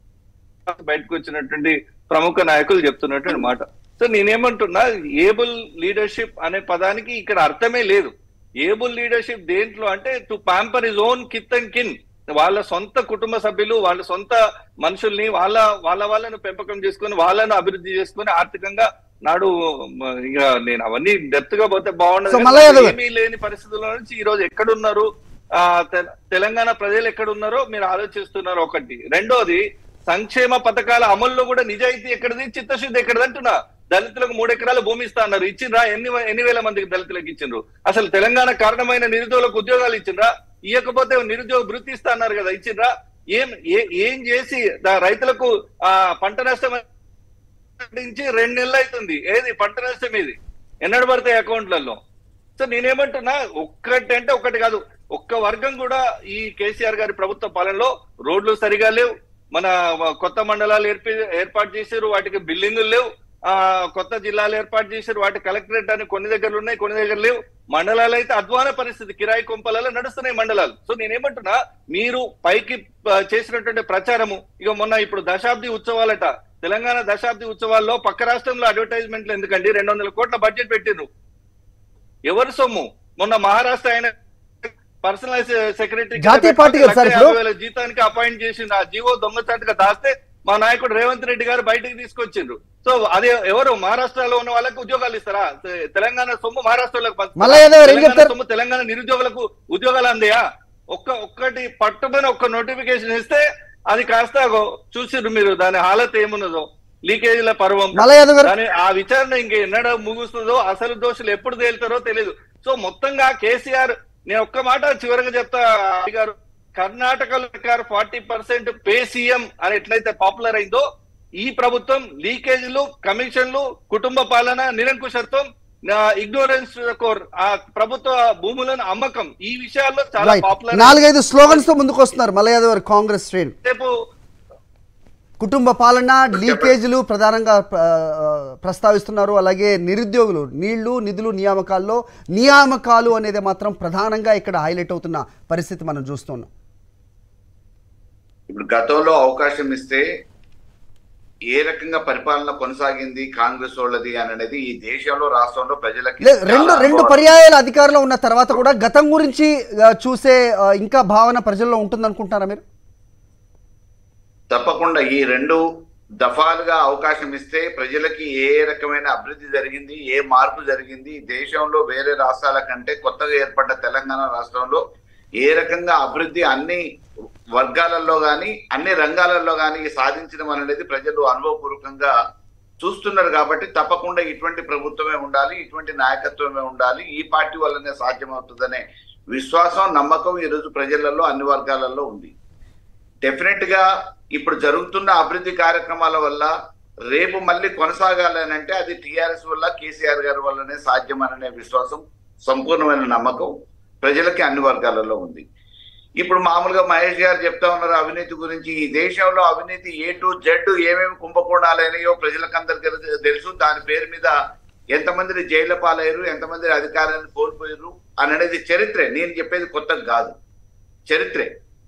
బయటకు వచ్చినటువంటి ప్రముఖ నాయకులు చెప్తున్నటువంటి మాట సో నేనేమంటున్నా ఏబుల్ లీడర్షిప్ అనే పదానికి ఇక్కడ అర్థమే లేదు ఏబుల్ లీడర్షిప్ దేంట్లో అంటే to pamper his own kith and kin వాళ్ళ సొంత కుటుంబ సభ్యులు వాళ్ళ సొంత మనుషుల్ని వాళ్ళ వాళ్ళ వాళ్ళను పెంపకం చేసుకొని వాళ్ళను అభివృద్ధి చేసుకొని ఆర్థికంగా నాడు మ, ఇక నేను అవన్నీ డెప్త్ గా పోతే బాగుండదు So, కానీ మల్లయ్య గారు- ఏమీ లేని పరిస్థితుల నుంచి ఈ రోజు ఎక్కడున్నారు ఆ తె- తెలంగాణ ప్రజలు ఎక్కడున్నారో మీరు ఆలోచిస్తున్నారు ఒకటి రెండోది సంక్షేమ పథకాల అమల్లో కూడా నిజాయితీ ఎక్కడిది చిత్తశుద్ధి ఎక్కడిది అంటున్నా దళితులకు మూడు ఎకరాల భూమి ఇస్తా అన్నారు ఇచ్చిండ్రా ఎన్ని వ- ఎన్ని వేల మందికి దళితులకు ఇచ్చిండ్రు అసలు తెలంగాణ కారణమైన నిరుద్యోగులకు ఉద్యోగాలు ఇచ్చిండ్రా ఇవ్వకపోతే నిరుద్యోగ వృత్తి ఇస్తా అన్నారు కదా ఇచ్చిండ్రా ఏం ఏ- ఏం చేసి దా- రైతులకు ఆ పంట నష్టం నుంచి రెండు నెలలు అవుతుంది ఏది పంట నష్టం ఇది ఎన్నడు పడతాయి అకౌంట్లలో సో నేనేమంటున్నా ఒక్కటి అంటే ఒకటి కాదు ఒక్క వర్గం కూడా ఈ కేసీఆర్ గారి ప్రభుత్వ పాలనలో రోడ్లు సరిగా లేవు మన కొత్త మండలాలు ఏర్పి ఏర్పాటు చేశారు వాటికి బిల్డింగులు లేవు ఆ కొత్త జిల్లాలు ఏర్పాటు చేశారు వాటి కలెక్టరేట్ అని కొన్ని దగ్గరలు ఉన్నాయి కొన్ని దగ్గర లేవు మండలాలు అయితే అధ్వాన పరిస్థితి కిరాయి కొంపలలో నడుస్తున్నాయి మండలాలు సో నేనేమంటున్నా మీరు పైకి ఆ, చేసినటువంటి ప్రచారము ఇక మొన్న ఇప్పుడు దశాబ్ది ఉత్సవాలట తెలంగాణ దశాబ్ది ఉత్సవాల్లో పక్క రాష్ట్రంలో అడ్వర్టైజ్మెంట్లు ఎందుకండి రెండు వందల కోట్ల బడ్జెట్ పెట్టిండ్రు ఎవరి సొమ్ము మొన్న మహారాష్ట్ర ఆయన పర్సనల్ సెక్రటరీ జాతీయ పార్టీ కదా సార్ ఇప్పుడు? జీతానికి అపాయింట్ చేసిండు ఆ జీవో దొంగచాటుగా దాస్తే మా నాయకుడు రేవంత్ రెడ్డి గారు బయటికి తీసుకొచ్చిండ్రు సో అదే ఎవరు మహారాష్ట్రలో ఉన్న వాళ్ళకి ఉద్యోగాలు ఇస్తారా తె- తెలంగాణ సొమ్ము మహారాష్ట్రలోకి పంచుతారా? మల్లయ్య యాదవ్ గారు ఏం తెలంగాణ చెప్తారు? సొమ్ము తెలంగాణ నిరుద్యోగులకు ఉద్యోగాలు అందాయా ఒక్క ఒక్కటి పట్టుబడి ఒక్క నోటిఫికేషన్ ఇస్తే అది కాస్త అగో చూసిర్రు మీరు దాని హాలత్ ఏమున్నదో లీకేజీల పర్వం మల్లయ్య యాదవ్ గారు కానీ ఆ విచారణ ఇంక ఎన్నడ ముగుస్తుందో అసలు దోషులు ఎప్పుడు తేలుతారో తెలియదు సో మొత్తంగా కేసీఆర్ నేను ఒక్క మాట చివరిగా చెప్తా అయ్య గారు కర్ణాటకలో ఫార్టీ పర్సెంట్ పే సీఎం అని ఎట్లయితే పాపులర్ అయిందో ఈ ప్రభుత్వం లీకేజీలు కమిషన్లు కుటుంబ పాలన నిరంకుశత్వం ఇగ్నోరెన్స్ కోర్ ఆ ప్రభుత్వ భూములను అమ్మకం ఈ విషయాల్లో చాలా రైట్ పాపులర్ నాలుగైదు స్లోగన్స్ తో ముందుకు వస్తున్నారు మల్లయ్య యాదవ్ గారు కాంగ్రెస్ శ్రేణి రేపు కుటుంబ పాలన లీకేజీలు ప్రధానంగా ఆ, ప్రస్తావిస్తున్నారు అలాగే నిరుద్యోగులు నీళ్లు నిధులు నియామకాల్లో నియామకాలు అనేది మాత్రం ప్రధానంగా ఇక్కడ హైలైట్ అవుతున్న పరిస్థితి మనం చూస్తున్నాం ఇప్పుడు గతంలో అవకాశం ఇస్తే ఏ రకంగా పరిపాలన కొనసాగింది కాంగ్రెస్ వాళ్ళది అని అనేది ఈ దేశంలో రాష్ట్రంలో ప్రజలకి లేదు రెండు చాలా రెండు అనుభవం. పర్యాయాలు అధికారంలో ఉన్న తర్వాత కూడా గతం గురించి ఆ, చూసే ఆ, ఇంకా భావన ప్రజల్లో ఉంటుందనుకుంటున్నారా మీరు తప్పకుండా ఈ రెండు దఫాలుగా అవకాశం ఇస్తే ప్రజలకి ఏ రకమైన అభివృద్ధి జరిగింది ఏ మార్పు జరిగింది ఈ దేశంలో వేరే రాష్ట్రాల కంటే కొత్తగా ఏర్పడ్డ తెలంగాణ రాష్ట్రంలో ఏ రకంగా అభివృద్ధి అన్ని వర్గాలలో గాని అన్ని రంగాలలో గాని సాధించడం అనేది ప్రజలు అనుభవపూర్వకంగా చూస్తున్నారు కాబట్టి తప్పకుండా ఇటువంటి ప్రభుత్వమే ఉండాలి ఇటువంటి నాయకత్వమే ఉండాలి ఈ పార్టీ వల్లనే సాధ్యమవుతుందనే విశ్వాసం నమ్మకం ఈరోజు ప్రజలలో అన్ని వర్గాలలో ఉంది డెఫినెట్ గా ఇప్పుడు జరుగుతున్న అభివృద్ధి కార్యక్రమాల వల్ల రేపు మళ్ళీ కొనసాగాలని అంటే అది టిఆర్ఎస్ వల్ల కేసీఆర్ గారి వల్లనే సాధ్యమనే విశ్వాసం సంపూర్ణమైన నమ్మకం ప్రజలకి అన్ని వర్గాలలో ఉంది ఇప్పుడు మామూలుగా మహేష్ గారు చెప్తా ఉన్నారు అవినీతి గురించి ఈ దేశంలో అవినీతి ఏ టు జెడ్ ఏమేమి కుంభకోణాలైనాయో ప్రజలకందరికీ తెలుసు దాని పేరు మీద ఎంతమందిని జైలు పాలయ్యారు ఎంతమంది అధికారాన్ని కోల్పోయారు అని అనేది చరిత్రే నేను చెప్పేది కొత్త కాదు చరిత్రే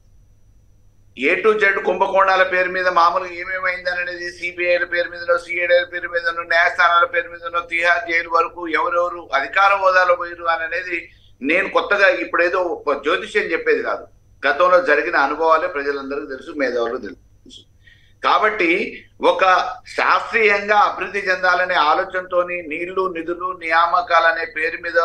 ఏ టు జెడ్ కుంభకోణాల పేరు మీద మామూలుగా ఏమేమైంది అనేది సిబిఐల పేరు మీదనో సిఐడిల పేరు మీదనో న్యాయస్థానాల పేరు మీదనో తిహార్ జైలు వరకు ఎవరెవరు అధికార హోదాలో పోయారు అని అనేది నేను కొత్తగా ఇప్పుడేదో ఒక జ్యోతిష్యం చెప్పేది కాదు గతంలో జరిగిన అనుభవాలే ప్రజలందరికీ తెలుసు మేధావులు తెలుసు కాబట్టి ఒక శాస్త్రీయంగా అభివృద్ధి చెందాలనే ఆలోచనతోని నీళ్లు నిధులు నియామకాలనే పేరు మీద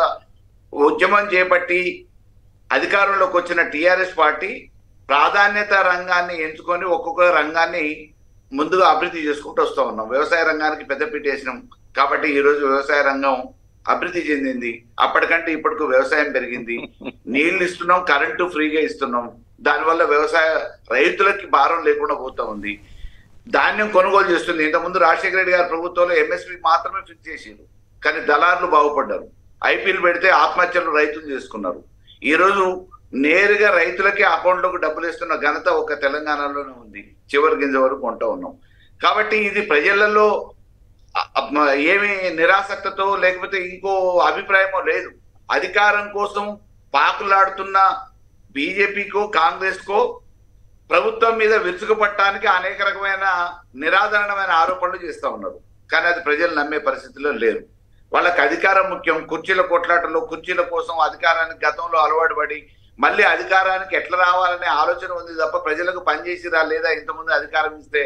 ఉద్యమం చేపట్టి అధికారంలోకి వచ్చిన టిఆర్ఎస్ పార్టీ ప్రాధాన్యత రంగాన్ని ఎంచుకొని ఒక్కొక్క రంగాన్ని ముందుగా అభివృద్ధి చేసుకుంటూ వస్తూ ఉన్నాం వ్యవసాయ రంగానికి పెద్దపీట వేసినాం కాబట్టి ఈ రోజు వ్యవసాయ రంగం అభివృద్ధి చెందింది అప్పటికంటే ఇప్పటికి వ్యవసాయం పెరిగింది నీళ్లు ఇస్తున్నాం కరెంటు ఫ్రీగా ఇస్తున్నాం దానివల్ల వ్యవసాయ రైతులకి భారం లేకుండా పోతా ఉంది ధాన్యం కొనుగోలు చేస్తుంది ఇంతకుముందు రాజశేఖర రెడ్డి గారి ప్రభుత్వంలో ఎంఎస్పి మాత్రమే ఫిక్స్ చేసిండ్రు కానీ దళారులు బాగుపడ్డారు ఐపీఎల్ పెడితే ఆత్మహత్యలు రైతులు చేసుకున్నారు ఈ రోజు నేరుగా రైతులకి అకౌంట్లోకి డబ్బులు ఇస్తున్న ఘనత ఒక తెలంగాణలోనే ఉంది చివరి గింజ వరకు కొంటూ ఉన్నాం కాబట్టి ఇది ప్రజలలో అ- అ- ఏమి నిరాసక్తతో లేకపోతే ఇంకో అభిప్రాయమో లేదు అధికారం కోసం పాకులాడుతున్న బీజేపీకో కాంగ్రెస్ కో ప్రభుత్వం మీద విరుచుకుపట్టడానికి అనేక రకమైన నిరాధారణమైన ఆరోపణలు చేస్తా ఉన్నారు కానీ అది ప్రజలు నమ్మే పరిస్థితిలో లేరు వాళ్ళకి అధికారం ముఖ్యం కుర్చీల కొట్లాటలో కుర్చీల కోసం అధికారానికి గతంలో అలవాటు పడి మళ్ళీ అధికారానికి ఎట్లా రావాలనే ఆలోచన ఉంది తప్ప ప్రజలకు పనిచేసిరా లేదా ఇంతకుముందు అధికారం ఇస్తే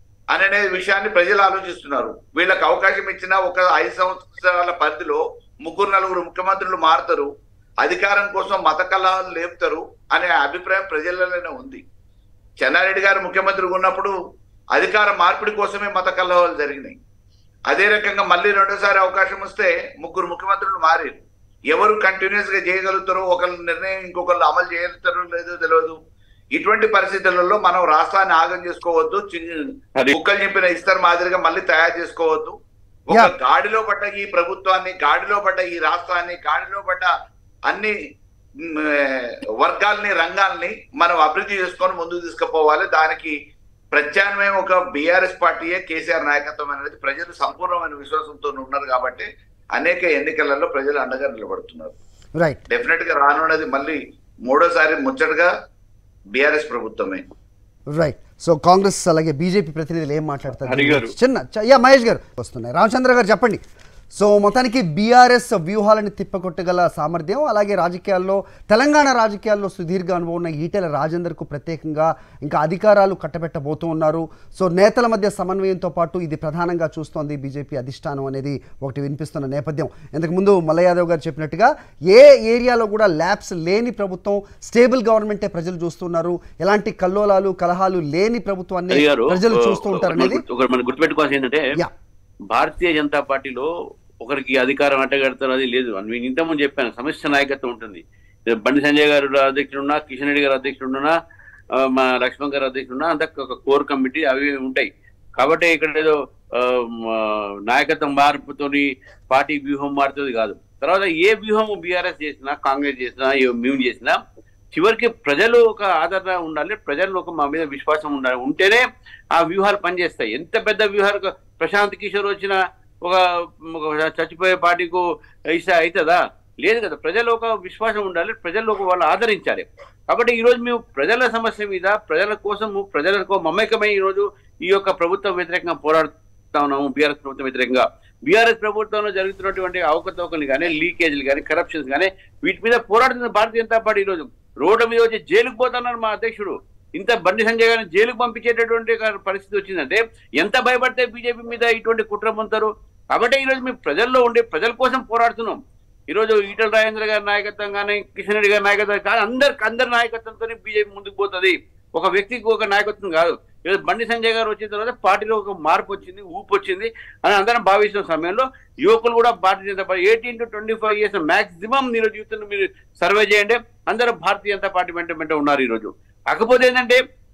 అనే విషయాన్ని ప్రజలు ఆలోచిస్తున్నారు వీళ్ళకి అవకాశం ఇచ్చిన ఒక ఐదు సంవత్సరాల పరిధిలో ముగ్గురు నలుగురు ముఖ్యమంత్రులు మారుతారు అధికారం కోసం మత కలహాలు లేపుతారు అనే అభిప్రాయం ప్రజలలోనే ఉంది చెన్నారెడ్డి గారు ముఖ్యమంత్రిగా ఉన్నప్పుడు అధికార మార్పిడి కోసమే మత కలహాలు జరిగినాయి అదే రకంగా మళ్ళీ రెండోసారి అవకాశం వస్తే ముగ్గురు ముఖ్యమంత్రులు మారారు ఎవరు కంటిన్యూస్ గా చేయగలుగుతారో ఒకళ్ళ నిర్ణయం ఇంకొకళ్ళు అమలు చేయగలుగుతారో లేదో తెలియదు ఇటువంటి పరిస్థితులలో మనం రాష్ట్రాన్ని ఆగం చేసుకోవద్దు చి- అది- కుక్కలు చెప్పిన ఇస్తారు మాదిరిగా మళ్ళీ తయారు చేసుకోవద్దు ఒక Yeah. గాడిలో పడ్డ ఈ ప్రభుత్వాన్ని గాడిలో పడ్డ ఈ రాష్ట్రాన్ని గాడిలో పడ్డ అన్ని మ్, వర్గాల్ని రంగాల్ని మనం అభివృద్ధి చేసుకొని ముందుకు తీసుకుపోవాలి దానికి ప్రత్యామ్నాయం ఒక బీఆర్ఎస్ పార్టీయే కేసీఆర్ నాయకత్వం అనేది ప్రజలు సంపూర్ణమైన విశ్వాసంతో ఉన్నారు కాబట్టి అనేక ఎన్నికలలో ప్రజలు అండగా నిలబడుతున్నారు రైట్ డెఫినెట్ గా రానున్నది మళ్ళీ మూడోసారి ముచ్చటగా బీఆర్ఎస్ ప్రభుత్వమే రైట్ సో కాంగ్రెస్ అలాగే బీజేపీ ప్రతినిధులు ఏం మాట్లాడతారు హరి గారు. చిన్న చ- యా మహేష్ గారు వస్తున్నాయి రామచంద్ర గారు చెప్పండి సో మొత్తానికి బీఆర్ఎస్ వ్యూహాలను తిప్పకొట్టగల సామర్థ్యం అలాగే రాజకీయాల్లో తెలంగాణ రాజకీయాల్లో సుదీర్ఘ అనుభవం ఉన్న ఈటెల రాజేందర్కు ప్రత్యేకంగా ఇంకా అధికారాలు కట్టబెట్టబోతూ ఉన్నారు సో నేతల మధ్య సమన్వయంతో పాటు ఇది ప్రధానంగా చూస్తోంది బీజేపీ అధిష్టానం అనేది ఒకటి వినిపిస్తున్న నేపథ్యం ఇంతకుముందు మల్ల యాదవ్ గారు చెప్పినట్టుగా ఏ ఏరియాలో కూడా ల్యాబ్స్ లేని ప్రభుత్వం స్టేబుల్ గవర్నమెంటే ప్రజలు చూస్తున్నారు ఎలాంటి కల్లోలాలు కలహాలు లేని ప్రభుత్వాన్ని హరి గారు ప్రజలు చూస్తూ ఉంటారు ఒకటి అనేది మనకు- ఒకటి మనం గుర్తుపెట్టుకోవాల్సింది ఏంటంటే యా భారతీయ జనతా పార్టీలో ఒకరికి అధికారం అట్టగడతారు అది లేదు అని నేను ఇంతకుముందు చెప్పాను సమస్య నాయకత్వం ఉంటుంది బండి సంజయ్ గారు అధ్యక్షుడు ఉన్నా కిషన్ రెడ్డి గారు అధ్యక్షుడు ఉన్నా ఆ, మా లక్ష్మణ్ గారు అధ్యక్షుడు ఉన్నా అంత ఒక కోర్ కమిటీ అవి ఇవి ఉంటాయి కాబట్టి ఇక్కడ ఏదో ఆ, మ, నాయకత్వం మార్పుతోని పార్టీ వ్యూహం మారుతుంది కాదు తర్వాత ఏ వ్యూహం బీఆర్ఎస్ చేసినా కాంగ్రెస్ చేసినా ఏ మేము చేసినా చివరికి ప్రజలు ఒక ఆదరణ ఉండాలి ప్రజలు ఒక మా మీద విశ్వాసం ఉండాలి ఉంటేనే ఆ వ్యూహాలు పనిచేస్తాయి ఎంత పెద్ద వ్యూహాలు ప్రశాంత్ కిషోర్ వచ్చిన ఒక ఒక చచ్చిపోయే పార్టీకు ఇస్తే అవుతుందా లేదు కదా ప్రజలు ఒక విశ్వాసం ఉండాలి ప్రజలు ఒక వాళ్ళు ఆదరించాలి కాబట్టి ఈ రోజు మేము ప్రజల సమస్య మీద ప్రజల కోసము ప్రజలకు మమేకమై ఈ రోజు ఈ యొక్క ప్రభుత్వ వ్యతిరేకంగా పోరాడుతా ఉన్నాము బీఆర్ఎస్ ప్రభుత్వం వ్యతిరేకంగా బీఆర్ఎస్ ప్రభుత్వంలో జరుగుతున్నటువంటి అవకతవకలు కానీ లీకేజీలు కానీ కరప్షన్స్ కానీ వీటి మీద పోరాడుతున్న భారతీయ జనతా పార్టీ ఈ రోజు రోడ్డు మీద వచ్చి జైలుకు పోతున్నారు మా అధ్యక్షుడు ఇంత బండి సంజయ్ గారిని జైలుకు పంపించేటటువంటి పరిస్థితి వచ్చిందంటే ఎంత భయపడితే బీజేపీ మీద ఇటువంటి కుట్ర పొందుతారు కాబట్టి ఈ రోజు మేము ప్రజల్లో ఉండి ప్రజల కోసం పోరాడుతున్నాం ఈ రోజు ఈటల రాజేంద్ర గారి నాయకత్వం కానీ కిషన్ రెడ్డి గారి నాయకత్వం కానీ అందరి అందరి నాయకత్వంతో బీజేపీ ముందుకు పోతుంది ఒక వ్యక్తికి ఒక నాయకత్వం కాదు ఈరోజు బండి సంజయ్ గారు వచ్చిన తర్వాత పార్టీలో ఒక మార్పు వచ్చింది ఊపు వచ్చింది అని అందరం భావిస్తున్న సమయంలో యువకులు కూడా Bharatiya Janata party eighteen to twenty five years maximum మీరు యూత్ మీరు సర్వే చేయండి అందరూ భారతీయ జనతా పార్టీ వెంట వెంట ఉన్నారు ఈ రోజు కాకపోతే ఏంటంటే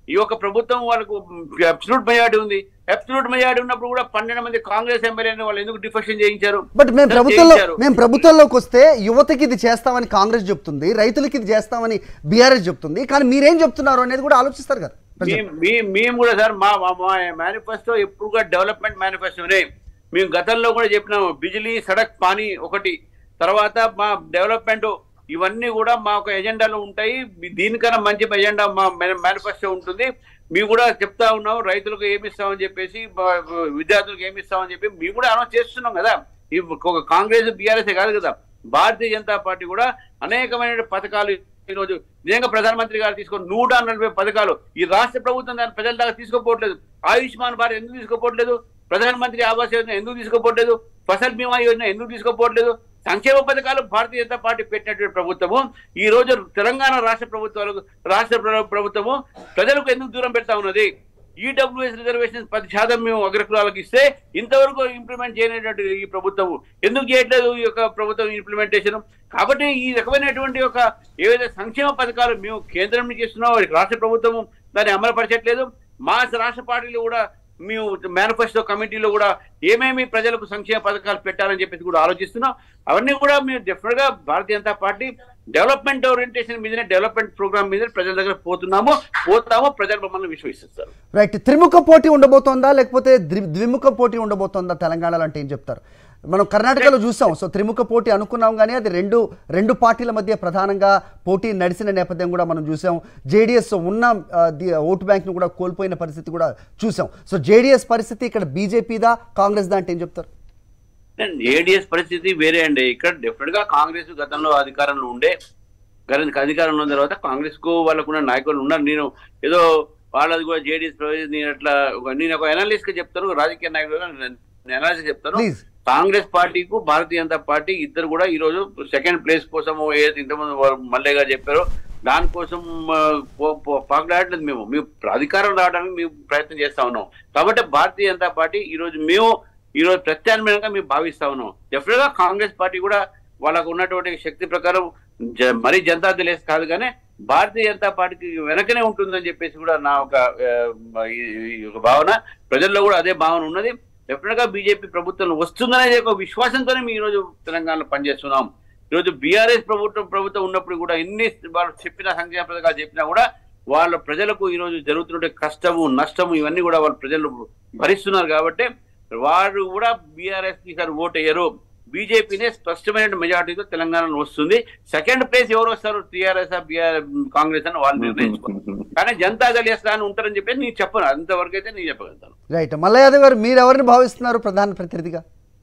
ఈ యొక్క ప్రభుత్వం వాళ్ళకు అబ్సల్యూట్ మెజార్టీ ఉంది అబ్సల్యూట్ మెజార్టీ ఉన్నప్పుడు కూడా పన్నెండు మంది కాంగ్రెస్ ఎమ్మెల్యేని వాళ్ళు ఎందుకు డిఫెక్షన్ చేయించారు బట్ మేము ఎందుకు ప్రభుత్వంలో చేయించారు? మేము ప్రభుత్వంలోకి వస్తే యువతకి ఇది చేస్తామని కాంగ్రెస్ చెప్తుంది రైతులకి ఇది చేస్తామని బీఆర్ఎస్ చెప్తుంది కానీ మీరేం చెప్తున్నారు అనేది కూడా ఆలోచిస్తారు కదా ప్రజలు. మీ- మీ- మేము కూడా సార్ మా మా మేనిఫెస్టో ఎప్పుడు కూడా డెవలప్మెంట్ మేనిఫెస్టోనే మేము గతంలో కూడా చెప్పినాము బిజిలీ సడక్ పానీ ఒకటి తర్వాత మా డెవలప్మెంట్ ఇవన్నీ కూడా మా ఒక ఎజెండాలో ఉంటాయి దీనికన్నా మంచి ఎజెండా మా మేనిఫెస్టో ఉంటుంది మేము కూడా చెప్తా ఉన్నాం రైతులకు ఏమి ఇస్తామని చెప్పేసి మా- విద్యార్థులకు ఏమి ఇస్తామని చెప్పి మేము కూడా అనౌన్స్ చేస్తున్నాం కదా ఈ ఒక కాంగ్రెస్ బీఆర్ఎస్ కాదు కదా భారతీయ జనతా పార్టీ కూడా అనేకమైన పథకాలు ఈరోజు నిజంగా ప్రధానమంత్రి గారు తీసుకొని నూట నలభై పథకాలు ఈ రాష్ట్ర ప్రభుత్వం దాని ప్రజల దాకా తీసుకోపోవట్లేదు ఆయుష్మాన్ భారత్ ఎందుకు తీసుకోపోవట్లేదు ప్రధానమంత్రి ఆవాస్ యోజన ఎందుకు తీసుకోపోవట్లేదు ఫసల్ బీమా యోజన ఎందుకు తీసుకోపోవట్లేదు సంక్షేమ పథకాలు భారతీయ జనతా పార్టీ పెట్టినటువంటి ప్రభుత్వము ఈ రోజు తెలంగాణ రాష్ట్ర ప్రభుత్వాలకు రాష్ట్ర ప్ర- ప్రభుత్వము ప్రజలకు ఎందుకు దూరం పెడతా ఉన్నది ఈడబ్ల్యూఎస్ రిజర్వేషన్ పది శాతం మేము అగ్రకులాలకు ఇస్తే ఇంతవరకు ఇంప్లిమెంట్ చేయనటువంటి ఈ ప్రభుత్వం ఎందుకు చేయట్లేదు ఈ యొక్క ప్రభుత్వం ఇంప్లిమెంటేషన్ కాబట్టి ఈ రకమైనటువంటి ఒక ఏవైతే సంక్షేమ పథకాలు మేము కేంద్రం నుంచి ఇస్తున్నామో రాష్ట్ర ప్రభుత్వం దాన్ని అమలుపరచట్లేదు మా రాష్ట్ర పార్టీలు కూడా మేము మేనిఫెస్టో కమిటీలో కూడా ఏమేమి ప్రజలకు సంక్షేమ పథకాలు పెట్టాలని చెప్పేసి కూడా ఆలోచిస్తున్నాం అవన్నీ కూడా మేము డెఫినెట్ గా Bharatiya Janata party development orientation మీదనే డెవలప్మెంట్ ప్రోగ్రామ్ మీద ప్రజల దగ్గర పోతున్నాము పోతాము ప్రజలు మమ్మల్ని విశ్వసిస్తారు రైట్ త్రిముఖ పోటీ ఉండబోతోందా లేకపోతే ద్వి- ద్విముఖ పోటీ ఉండబోతోందా తెలంగాణలో అంటే ఏం చెప్తారు మనం కర్ణాటకలో చూసాం సో త్రిముఖ పోటీ అనుకున్నాం కానీ అది రెండు రెండు పార్టీల మధ్య ప్రధానంగా పోటీ నడిచిన నేపథ్యం కూడా మనం చూసాం జేడిఎస్ ఉన్న ఆ, ది- ఓటు బ్యాంక్ను కూడా కోల్పోయిన పరిస్థితి కూడా చూసాం సో జేడిఎస్ పరిస్థితి ఇక్కడ బీజేపీదా కాంగ్రెస్ దా అంటే ఏం చెప్తారు ఏడిఎస్ పరిస్థితి వేరే అండి ఇక్కడ డెఫినెట్ గా కాంగ్రెస్ గతంలో అధికారంలో ఉండే గత అధికారంలో ఉన్న తర్వాత కాంగ్రెస్ కు వాళ్ళకున్న నాయకులు ఉన్నారు నేను ఏదో వాళ్ళది కూడా జేడీఎస్ నేను అట్లా ఒక- నేను ఒక అనాలిస్ట్ గా చెప్తాను ఒక రాజకీయ నాయకుడుగా నేను అనాలిసిస్ చెప్తాను ప్లీజ్ కాంగ్రెస్ పార్టీకు భారతీయ జనతా పార్టీ ఇద్దరు కూడా ఈ రోజు సెకండ్ ప్లేస్ కోసం ఏదైతే ఇంతకుముందు వారు మల్లయ్య గారు చెప్పారో దానికోసం ఆ, పో- పో- పాకులాడలేదు మేము మేము అధికారం రావడానికి మేము ప్రయత్నం చేస్తా ఉన్నాం కాబట్టి భారతీయ జనతా పార్టీ ఈ రోజు మేము ఈ రోజు ప్రత్యామ్నాయంగా మేము భావిస్తా ఉన్నాం డెఫినెట్ గా కాంగ్రెస్ పార్టీ కూడా వాళ్ళకు ఉన్నటువంటి శక్తి ప్రకారం జ- మరీ జనతా దళేస్ కాదు కానీ భారతీయ జనతా పార్టీకి వెనకనే ఉంటుందని చెప్పేసి కూడా నా ఒక ఆ, ఈ- ఈ ఒక భావన ప్రజల్లో కూడా అదే భావన ఉన్నది డెఫినెట్ గా బీజేపీ ప్రభుత్వం వస్తుందనే ఒక విశ్వాసంతోనే మేము ఈ రోజు తెలంగాణలో పనిచేస్తున్నాం ఈరోజు బీఆర్ఎస్ ప్రభుత్వం ప్రభుత్వం ఉన్నప్పుడు కూడా ఎన్ని వాళ్ళు చెప్పిన సంక్షేమ పథకాలు చెప్పినా కూడా వాళ్ళ ప్రజలకు ఈ రోజు జరుగుతున్న కష్టము నష్టము ఇవన్నీ కూడా వాళ్ళ ప్రజలు భరిస్తున్నారు కాబట్టి వారు కూడా బీఆర్ఎస్ కి ఈసారి ఓటు వేయరు బీజేపీనే స్పష్టమైన మెజార్టీతో తెలంగాణలో వస్తుంది సెకండ్ ప్లేస్ ఎవరు వస్తారు టీఆర్ఎస్ బీఆర్ కాంగ్రెస్ అని వాళ్ళు నిర్ణయించుకోవాలి కానీ జనతా దళ అని ఉంటారని చెప్పేసి నేను చెప్పను అంతవరకు అయితే నేను చెప్పగలుగుతాను రైట్ మల్లయాదవ్ గారు మీరు ఎవరిని భావిస్తున్నారు ప్రధాన ప్రతినిధిగా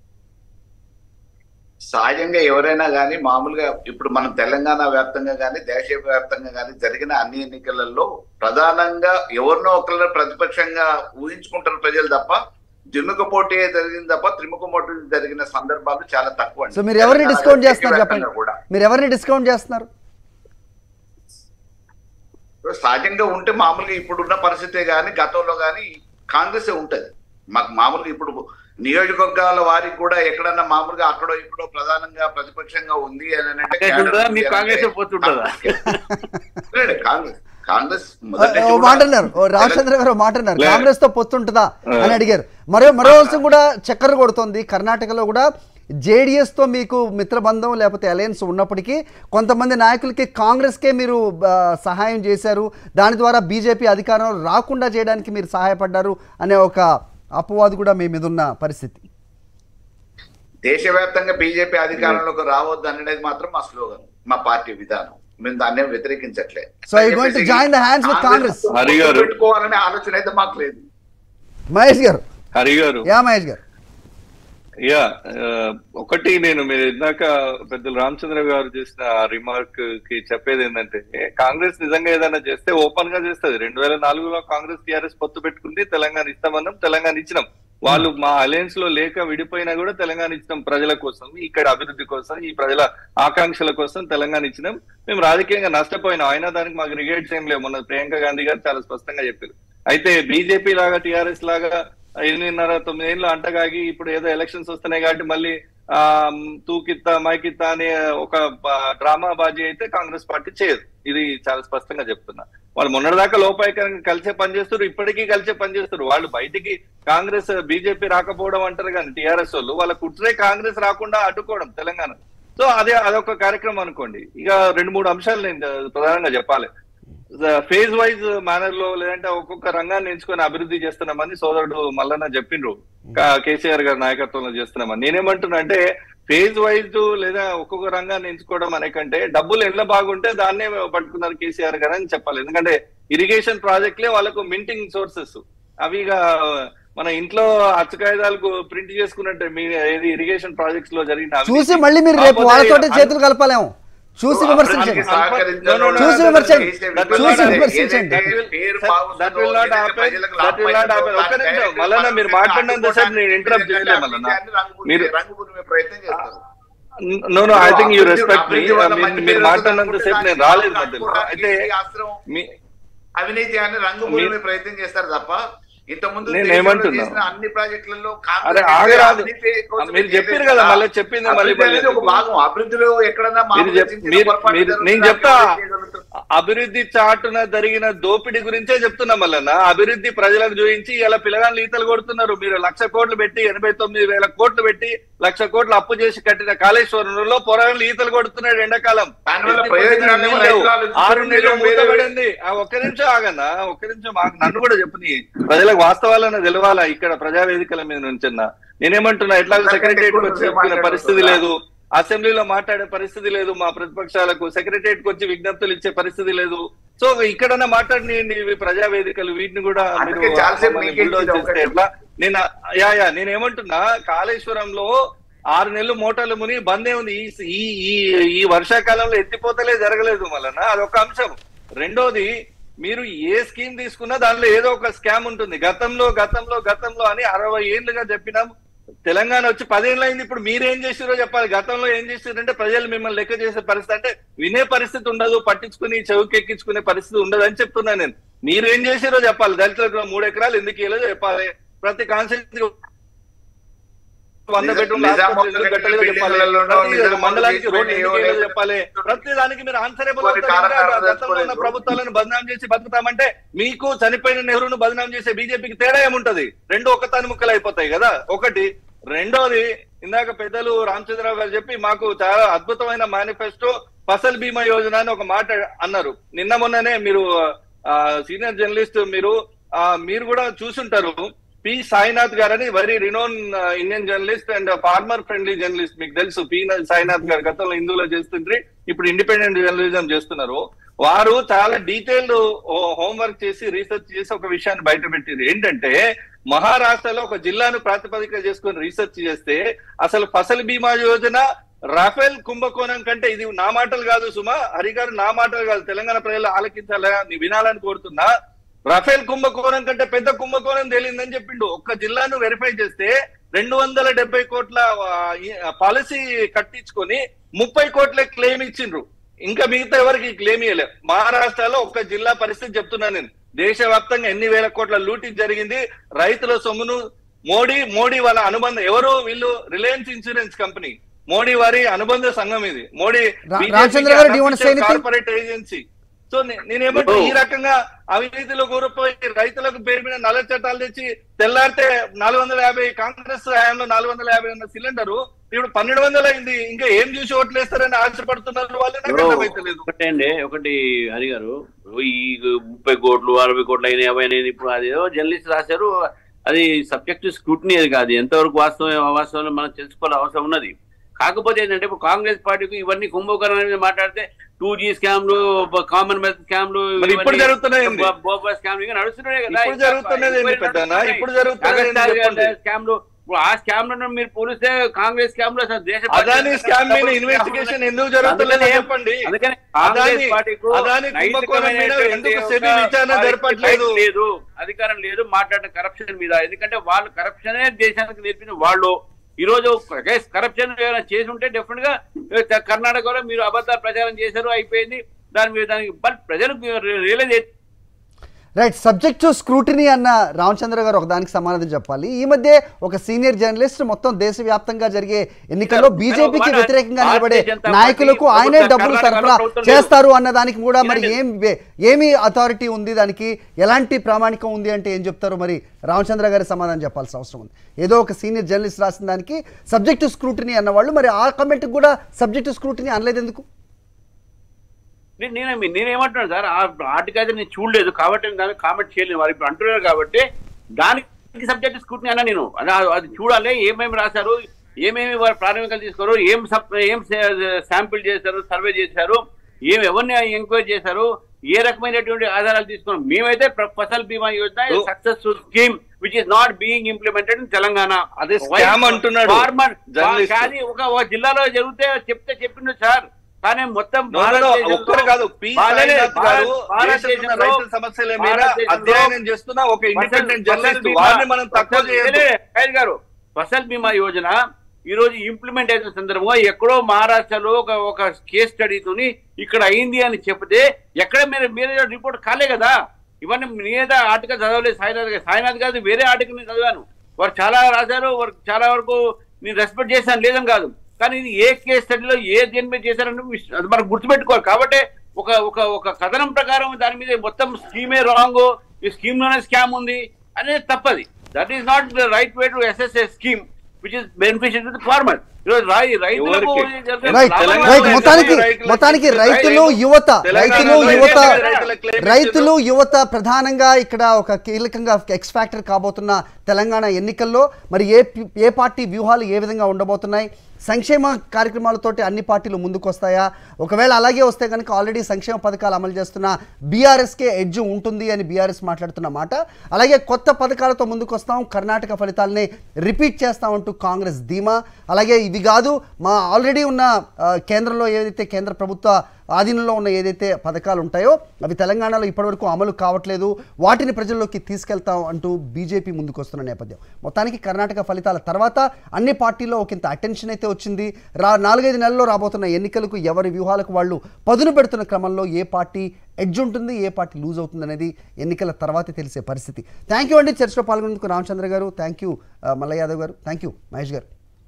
సహజంగా ఎవరైనా కానీ మామూలుగా ఇప్పుడు మనం తెలంగాణ వ్యాప్తంగా కానీ దేశ వ్యాప్తంగా కానీ జరిగిన అన్ని ఎన్నికలలో ప్రధానంగా ఎవరినో ఒకరిని ప్రతిపక్షంగా ఊహించుకుంటారు ప్రజలు తప్ప ద్విముఖ పోటీ జరిగింది తప్ప త్రిముఖ పోటీ జరిగిన సందర్భాలు చాలా తక్కువ అండి. సో మీరు ఎవరిని తెలంగాణ డిస్కౌంట్ చేస్తున్నారు దేశవ్యాప్తంగా చెప్పండి కూడా మీరు ఎవరిని డిస్కౌంట్ చేస్తున్నారు సహజంగా ఉంటే మామూలుగా ఇప్పుడున్న పరిస్థితే కానీ గతంలో కానీ కాంగ్రెస్ ఉంటది మాకు మామూలుగా ఇప్పుడు నియోజకవర్గాల వారికి కూడా ఎక్కడన్నా మామూలుగా అక్కడో ఇక్కడో ప్రధానంగా ప్రతిపక్షంగా ఉంది అని అంటే కాంగ్రెస్ ఉంటుందా? మీ కాంగ్రెస్ పోతుంటుందా? లేదు, కాంగ్రెస్ కాంగ్రెస్ మొదటి ఓ నుంచి మాట కూడా అన్నారు ఓ రామచంద్ర గారు ఓ మాట అన్నారు లే. కాంగ్రెస్ తో పొత్తుంటుందా అని అడిగారు మరో మరో అంశం కూడా చక్కర కొడుతోంది కర్ణాటకలో కూడా జేడిఎస్ తో మీకు మిత్రబంధం లేకపోతే అలయన్స్ ఉన్నప్పటికీ కొంతమంది నాయకులకి కాంగ్రెస్కే మీరు ఆ, సహాయం చేశారు దాని ద్వారా బీజేపీ అధికారంలో రాకుండా చేయడానికి మీరు సహాయపడ్డారు అనే ఒక అపవాదు కూడా మీ మీద ఉన్న పరిస్థితి దేశవ్యాప్తంగా బీజేపీ అధికారంలోకి రావద్దు అనేది మాత్రం మా స్లోగన్ మా పార్టీ విధానం మేము దాన్ని వ్యతిరేకించట్లే So are you going to join the hands with Congress? Congress Hari గారు. పెట్టుకోవాలనే ఆలోచన అయితే మాకు లేదు మహేష్ గారు హరి గారు యా మహేష్ గారు యా ఆ, ఒకటి నేను మీరు ఇందాక పెద్దలు రామచంద్ర గారు చేసిన రిమార్క్ కి చెప్పేది ఏంటంటే కాంగ్రెస్ నిజంగా ఏదైనా చేస్తే ఓపెన్ గా చేస్తుంది రెండు వేల నాలుగులో కాంగ్రెస్ టీఆర్ఎస్ పొత్తు పెట్టుకుంది తెలంగాణ ఇస్తామన్నాం తెలంగాణ ఇచ్చినాం వాళ్ళు మా అలయన్స్ లో లేక విడిపోయినా కూడా తెలంగాణ ఇచ్చినాం ప్రజల కోసం ఇక్కడ అభివృద్ధి కోసం ఈ ప్రజల ఆకాంక్షల కోసం తెలంగాణ ఇచ్చినాం మేము రాజకీయంగా నష్టపోయినాం అయినా దానికి మాకు రిగేట్స్ ఏం లేవు మొన్న ప్రియాంక గాంధీ గారు చాలా స్పష్టంగా చెప్పారు అయితే బీజేపీ లాగా టీఆర్ఎస్ లాగా ఎనిమిదిన్నర తొమ్మిది ఏళ్ళు అంటగాగి ఇప్పుడు ఏదో ఎలక్షన్స్ వస్తున్నాయి కాబట్టి మళ్ళీ ఆ తూకిత్తా మైకిత్తా అనే ఒక డ్రామా బాజీ అయితే కాంగ్రెస్ పార్టీ చేయదు ఇది చాలా స్పష్టంగా చెప్తున్నా వాళ్ళు మొన్నటిదాకా లోపాయకరంగా కలిసే పనిచేస్తారు ఇప్పటికీ కలిసే పనిచేస్తారు వాళ్ళు బయటికి కాంగ్రెస్ బీజేపీ రాకపోవడం అంటారు కానీ టీఆర్ఎస్ వాళ్ళు వాళ్ళ కుట్రే కాంగ్రెస్ రాకుండా అడ్డుకోవడం తెలంగాణ సో అదే అదొక కార్యక్రమం అనుకోండి ఇక రెండు మూడు అంశాలు నేను ప్రధానంగా చెప్పాలి ఫేజ్ వైజ్ మేనర్ లో లేదంటే ఒక్కొక్క రంగాన్ని ఎంచుకొని అభివృద్ధి చేస్తున్నామని సోదరుడు మల్లన్న చెప్పిండ్రు కా- కేసీఆర్ గారి నాయకత్వంలో చేస్తున్నామని నేనేమంటున్నా అంటే ఫేజ్ వైజ్ లేదా ఒక్కొక్క రంగాన్ని ఎంచుకోవడం అనే కంటే డబ్బులు ఎట్లా బాగుంటే దాన్నే పట్టుకున్నారు కేసీఆర్ గారు అని చెప్పాలి ఎందుకంటే ఇరిగేషన్ ప్రాజెక్ట్లే వాళ్ళకు మింటింగ్ సోర్సెస్ అవి ఇక మన ఇంట్లో అచ్చకాయిదాలకు ప్రింట్ చేసుకున్నట్టే మీ ఏది ఇరిగేషన్ ప్రాజెక్ట్స్ లో జరిగిన అవినీతి. చూసి మళ్ళీ మీరు రేపు కాకపోతే వాళ్ళతోటి అన్- చేతులు కలపలేము చూసి విమర్శించండి చూసి విమర్శించండి. చూసి విమర్శించండి. That will not happen. That will not happen. ఒక్క నిమిషం. మల్లన్న మీరు మాట్లాడినంతసేపు నేను interrupt చేయలే మల్లన్న. మీరు- ప్రయత్నం చేస్తారు no no I think you అభివృద్ధి- రెస్పెక్ట్ మీ అభివృద్ధి వల్ల మంచి మీరు పేరు మాట్లాడినంత సేపు నేను రాలేదు మధ్యలో రాజకీయ అయితే అస్త్రం మీ అవినీతి అని రంగు మీ- పూలమే ప్రయత్నం చేస్తారు తప్ప ఇంత ముందు నేను దేశంలో ఏమంటున్నా? చేసిన అన్ని ప్రాజెక్టులలో అరే కాంగ్రెస్ ఆగరాదు అవినీతి కోసం మీరు చేసేది చెప్పారు కదా మళ్ళీ చెప్పింది మళ్ళీ అభివృద్ధి అనేది ఒక మళ్ళీ భాగం అభివృద్ధిలో ఎక్కడన్నా మీరు మామూలుగా చెప్- చిన్న చిన్న మీరు- పొరపాట్లు మీరు- జరుగుతున్నా నేను చెప్తా అభివృద్ధి చేయగలుగుతాం. అభివృద్ధి చాటున జరిగిన దోపిడీ గురించే చెప్తున్నా మల్లన్న అభివృద్ధి ప్రజలకు చూపించి ఇలా పిల్లగాళ్ళు ఈతలు కొడుతున్నారు మీరు లక్ష కోట్లు పెట్టి ఎనభై తొమ్మిది వేల కోట్లు పెట్టి లక్ష కోట్లు అప్పు చేసి కట్టిన కాళేశ్వరంలో పొరగాళ్ళు ఈతలు కొడుతున్నాడు ఎండాకాలం దానివల్ల ఎత్తి ప్రయోజనాలు ఏమో నీళ్ళు లేవు. రైతులు ఆలోచిస్తున్నారు. ఆరు నెలలు వేరే- మూతపడింది ఆ ఒక్క నిమిషం ఆగన్నా ఒక్క నిమిషం ఆగు. నన్ను కూడా చెప్పని ప్రజలకు వాస్తవాలను తెలవాలా ఇక్కడ ప్రజావేదికల మీద నుంచన్నా నేనేమంటున్నా ఎట్లా సెక్రటరియట్ వచ్చి చెప్పిన పరిస్థితి లేదు అసెంబ్లీలో మాట్లాడే పరిస్థితి లేదు మా ప్రతిపక్షాలకు సెక్రటరియట్ వచ్చి విజ్ఞప్తులు ఇచ్చే పరిస్థితి లేదు సో ఇక్కడన్నా మాట్లాడినండి ఇవి ప్రజావేదికలు వీటిని కూడా మీరు అందుకే చాలాసేపు మమ్మల్ని మీకే bulldoze ఇచ్చింది చేస్తే ఒకటి. ఎట్లా నేను యా యా నేనేమంటున్నా కాళేశ్వరంలో ఆరు నెలలు మోటార్లు ముని బందే ఉంది ఈ ఈ ఈ- ఈ వర్షాకాలంలో ఎత్తిపోతలే జరగలేదు మళ్ళన అదొక అంశం రెండోది మీరు ఏ స్కీమ్ తీసుకున్నా దానిలో ఏదో ఒక స్కామ్ ఉంటుంది గతంలో గతంలో గతంలో అని అరవై ఏళ్ళుగా చెప్పినాం తెలంగాణ వచ్చి పదేళ్ళు అయింది ఇప్పుడు మీరేం చేసిరో చెప్పాలి గతంలో ఏం చేసిరంటే ప్రజలు మిమ్మల్ని లెక్క చేసే పరిస్థితి అంటే వినే పరిస్థితి ఉండదు పట్టించుకుని చెవుకెక్కించుకునే పరిస్థితి ఉండదు అని చెప్తున్నా నేను మీరేం చేసిరో చెప్పాలి దళితులకు మూడు ఎకరాలు ఎందుకు ఇవ్వలేదో చెప్పాలి ప్రతి కాన్సెప్ట్ వంద నిజా- బెడ్రూమ్ నిజామాబాద్ ఎందుకు కట్టలేదో చెప్పాలి బిల్డింగ్లలో ప్రతి నిజామాబాద్ మండలానికి రోడ్లు ఎందుకు చేసిన వేయలేదో ఏవో చెప్పాలి ప్రతి దానికి మీరు ఆన్సరేబుల్ కొన్ని కారణాలు గతంలో ఉన్న తెలుసుకోలేదు. ప్రభుత్వాలను బదనాం చేసి బతుకుతామంటే మీకు చనిపోయిన నెహ్రూను బదనాం చేసే బీజేపీకి తేడా ఏముంటది రెండు ఒకతాని ముక్కలు అయిపోతాయి కదా ఒకటి రెండోది ఇందాక పెద్దలు రామచంద్రరావు గారు చెప్పి మాకు చాలా అద్భుతమైన మేనిఫెస్టో ఫసల్ బీమా యోజన అని ఒక మాట అన్నారు నిన్న మొన్ననే మీరు సీనియర్ జర్నలిస్ట్ మీరు ఆ, మీరు కూడా చూసుంటారు పి సాయినాథ్ గారని very renowned Indian journalist and farmer friendly journalist మీకు తెలుసు పి సాయినాథ్ గారు గతంలో హిందూలో చేస్తుండ్రి ఇప్పుడు ఇండిపెండెంట్ జర్నలిజం చేస్తున్నారు వారు చాలా డీటెయిల్డ్ హోంవర్క్ చేసి రీసెర్చ్ చేసి ఒక విషయాన్ని బయట పెట్టింది ఏంటంటే మహారాష్ట్రలో ఒక జిల్లాను ప్రాతిపదిక చేసుకొని రీసెర్చ్ చేస్తే అసలు ఫసల్ బీమా యోజన రాఫెల్ కుంభకోణం కంటే ఇది నా మాటలు కాదు సుమా హరి గారు నా మాటలు కాదు తెలంగాణ ప్రజలు ఆలకించాలా నీ వినాలని కోరుతున్నా రఫేల్ కుంభకోణం కంటే పెద్ద కుంభకోణం తేలిందని చెప్పిండు ఒక్క జిల్లాను వెరిఫై చేస్తే రెండు వందల డెబ్బై కోట్ల పాలసీ కట్టించుకొని ముప్పై కోట్ల క్లెయిమ్ ఇచ్చిండ్రు ఇంకా మిగతా ఎవరికి క్లెయిమ్ ఇవ్వలే మహారాష్ట్రలో ఒక్క జిల్లా పరిస్థితి చెప్తున్నాను నేను దేశవ్యాప్తంగా ఎన్ని వేల కోట్ల లూటీ జరిగింది రైతుల సొమ్మును మోడీ మోడీ వాళ్ళ అనుబంధం ఎవరు వీళ్ళు రిలయన్స్ ఇన్సూరెన్స్ కంపెనీ మోడీ వారి అనుబంధ సంఘం ఇది మోడీ రా- BJP కి రామచంద్ర గారు, do you want to say anything? Corporate agency so నే- నేనేమంటే ఈ రకంగా అవినీతిలో కూరపోయి రైతులకు పేరు మీద నల్ల చట్టాలు తెచ్చి తెల్లారితే నాలుగు వందల యాభై కాంగ్రెస్ హయాంలో నాలుగు వందల యాభై ఉన్న సిలిండర్ ఇప్పుడు పన్నెండు వందలు అయింది ఇంకా ఏం చూసి ఓట్లేస్తారని ఆశపడుతున్నారు వాళ్ళు నాకు బ్రో, అర్థమైతలేదు ఒకటే అండి ఒకటి హరి గారు ఈ ముప్పై కోట్లు అరవై కోట్లు అయినాయి యాభై అయినాయి ఇప్పుడు అది ఏదో జర్నలిస్ట్ రాశారు అది సబ్జెక్ట్ స్క్రూటినీ అది కాదు ఎంతవరకు వాస్తవం అవాస్తవం మనం తెలుసుకోవాల్సిన అవసరం ఉన్నది కాకపోతే ఏంటంటే ఇప్పుడు కాంగ్రెస్ పార్టీకి ఇవన్నీ కుంభకరణ మీద మాట్లాడితే టూ జీ స్కామ్లు కామన్ మెథడ్ స్కామ్లు మరి ఇప్పుడు జరుగుతున్నాయి ఏంది? బోబా స్కామ్ ఇక నడుస్తున్నాయి కదా ఇప్పుడు జరుగుతున్నది ఏంది పెద్దనా? ఇప్పుడు జరుగుతున్నది ఏంది చెప్పండి. స్కామ్లు ఇప్పుడు ఆ స్కామ్లను మీరు పోలిస్తే కాంగ్రెస్ స్కామ్ లో అసలు దేశ అదాని స్కామ్ మీద ఇన్వెస్టిగేషన్ ఎందుకు జరుగుతుందో చెప్పండి అందుకని అదాని కాంగ్రెస్ పార్టీకు అదాని కుంభకోణం మీద నైతికమైనటువంటి ఎందుకు ఒక సెబీ విచారణ వారికి జరపట్లేదు రైట్ లేదు అధికారం లేదు మాట్లాడిన కరప్షన్ మీద ఎందుకంటే వాళ్ళు కరప్షనే దేశానికి నేర్పిన వాళ్ళు ఈ రోజు కరప్షన్ ఏమైనా చేసి ఉంటే డెఫినెట్ గా ఏ, కర్ణాటకలో మీరు అబద్ధాలు ప్రచారం చేశారు అయిపోయింది దాని మీద దానికి బట్ ప్రజలకు realize right subject to scrutiny అన్న రామచంద్ర గారు ఒక దానికి సమాధానం చెప్పాలి ఈ మధ్య ఒక సీనియర్ జర్నలిస్ట్ మొత్తం దేశవ్యాప్తంగా జరిగే ఎన్నికల్లో కానీ బీజేపీకి ఒక వ్యతిరేకంగా భారతీయ నిలబడే జనతా పార్టీ నాయకులకు ఆయనే ప్రభుత్వ డబ్బులు కర్ణాటకలో సరఫరా ప్రభుత్వం లేదు. చేస్తారు అన్న దానికి కూడా మరి వినండి. ఏం వే- ఏమి అథారిటీ ఉంది దానికి ఎలాంటి ప్రామాణికం ఉంది అంటే ఏం చెప్తారు మరి రామచంద్ర గారి సమాధానం చెప్పాల్సిన అవసరం ఉంది ఏదో ఒక సీనియర్ జర్నలిస్ట్ రాసిన దానికి సబ్జెక్ట్ టు స్క్రూటినీ అన్నవాళ్ళు మరి ఆ కమెంట్ కూడా సబ్జెక్ట్ టు స్క్రూటినీ అనలేదు ఎందుకు నేను నేనే నేనేమంటున్నాను సార్ ఆ ఆర్టికల్ అయితే నేను చూడలేదు కాబట్టి నేను దానికి కామెంట్ చేయలేదు వారు ఇప్పుడు అంటున్నారు కాబట్టి దానికి సబ్జెక్ట్ స్కూట్ని అన్నా నేను అలా అది చూడాలి ఏమేమి రాశారు ఏమేమి వారు ప్రాథమికలు తీసుకోరు ఏం సప్ ఏం శాంపిల్ చేశారు సర్వే చేశారు ఏం ఎవరిని ఎంక్వైరీ చేశారు ఏ రకమైనటువంటి ఆధారాలు తీసుకున్నాం మేమైతే ప్ర- ఫసల్ బీమా యోజన ఓ. Successful scheme which is not being implemented in Telangana అదే scam అంటున్నాడు ఫార్మర్ జర్నలిస్ట్. కానీ ఒక ఒక జిల్లాలో జరిగితే చెప్తే చెప్పిండు సార్ కానీ మొత్తం No, no, no, భారతదేశంలో- ఒక్కరు కాదు పి భారత- సాయినాథ్ గారు భారత- దేశంలో ఉన్న భారతదేశంలో- రైతుల సమస్యల మీద భారతదేశంలో అధ్యయనం చేస్తున్న ఒక ఇండిపెండెంట్ జర్నలిస్ట్ వారిని మనం తక్కువ ఫసల్- చేయొద్దు లే, లే, ఖైద్ గారు ఫసల్ బీమా యోజన ఈ రోజు ఇంప్లిమెంట్ అయిన సందర్భంగా ఎక్కడో మహారాష్ట్రలో ఒక ఒక కేస్ స్టడీతోని ఇక్కడ అయింది అని చెప్తే ఎక్కడ మీరు మీరే రిపోర్ట్ కాలే కదా ఇవన్నీ మీద ఆర్టికల్ చదవలేదు సాయినాథ్ గారు సాయినాథ్ గారు వేరే ఆర్టికల్ నేను చదివాను వారు చాలా రాశారు వారు చాలా వరకు నేను రెస్పెక్ట్ చేశాను లేదని కాదు కానీ ఇది ఏ కేస్ స్టడీలో ఏ దేని మీద చేశారని విష- అది మనకు గుర్తుపెట్టుకోవాలి కాబట్టి ఒక ఒక ఒక కథనం ప్రకారం దాని మీద మొత్తం స్కీమే రాంగ్ ఈ స్కీమ్ లోనే స్కామ్ ఉంది అనేది తప్పది that is not the right way to assess a scheme which is beneficial to farmer ఈరోజు రై- రైతులకు ఎవరికి? జరిగే రైట్ లాభం తెలంగాణ రైట్ లేదు. మొత్తానికి రైతులకు మొత్తానికి ఇచ్చిన రైతులు రైతులు- యువత తెలంగాణలో రైతులు యువత రైతులకు రైతులకు claim రైతులు యువత ప్రధానంగా ఇక్కడ ఒక కీలకంగా ఎక్స్ ఫ్యాక్టర్ కాబోతున్న తెలంగాణ ఎన్నికల్లో మరి ఏ పి- ఏ పార్టీ వ్యూహాలు ఏ విధంగా ఉండబోతున్నాయి సంక్షేమ కార్యక్రమాలతోటి అన్ని పార్టీలు ముందుకు వస్తాయా ఒకవేళ అలాగే వస్తే కనుక ఆల్రెడీ సంక్షేమ పథకాలు అమలు చేస్తున్న బీఆర్ఎస్కే ఎడ్జ్ ఉంటుంది అని బీఆర్ఎస్ మాట్లాడుతున్న మాట అలాగే కొత్త పథకాలతో ముందుకు వస్తాం కర్ణాటక ఫలితాలని రిపీట్ చేస్తామంటూ కాంగ్రెస్ ధీమా అలాగే ఇది కాదు మా ఆల్రెడీ ఉన్న ఆ, కేంద్రంలో ఏదైతే కేంద్ర ప్రభుత్వ ఆధీనంలో ఉన్న ఏదైతే పథకాలు ఉంటాయో అవి తెలంగాణలో ఇప్పటివరకు అమలు కావట్లేదు వాటిని ప్రజల్లోకి తీసుకెళ్తాం అంటూ బీజేపీ ముందుకు వస్తున్న నేపథ్యం మొత్తానికి కర్ణాటక ఫలితాల తర్వాత అన్ని పార్టీల్లో ఒకంత అటెన్షన్ అయితే వచ్చింది రా నాలుగైదు నెలల్లో రాబోతున్న ఎన్నికలకు ఎవరి వ్యూహాలకు వాళ్ళు పదును పెడుతున్న క్రమంలో ఏ పార్టీ ఎడ్జ్ ఉంటుంది ఏ పార్టీ లూజ్ అవుతుంది అనేది ఎన్నికల తర్వాతే తెలిసే పరిస్థితి థ్యాంక్ యూ అండి చర్చలో పాల్గొనేందుకు రామచంద్ర గారు థ్యాంక్ యూ మల్ల యాదవ్ గారు థ్యాంక్ యూ మహేష్ గారు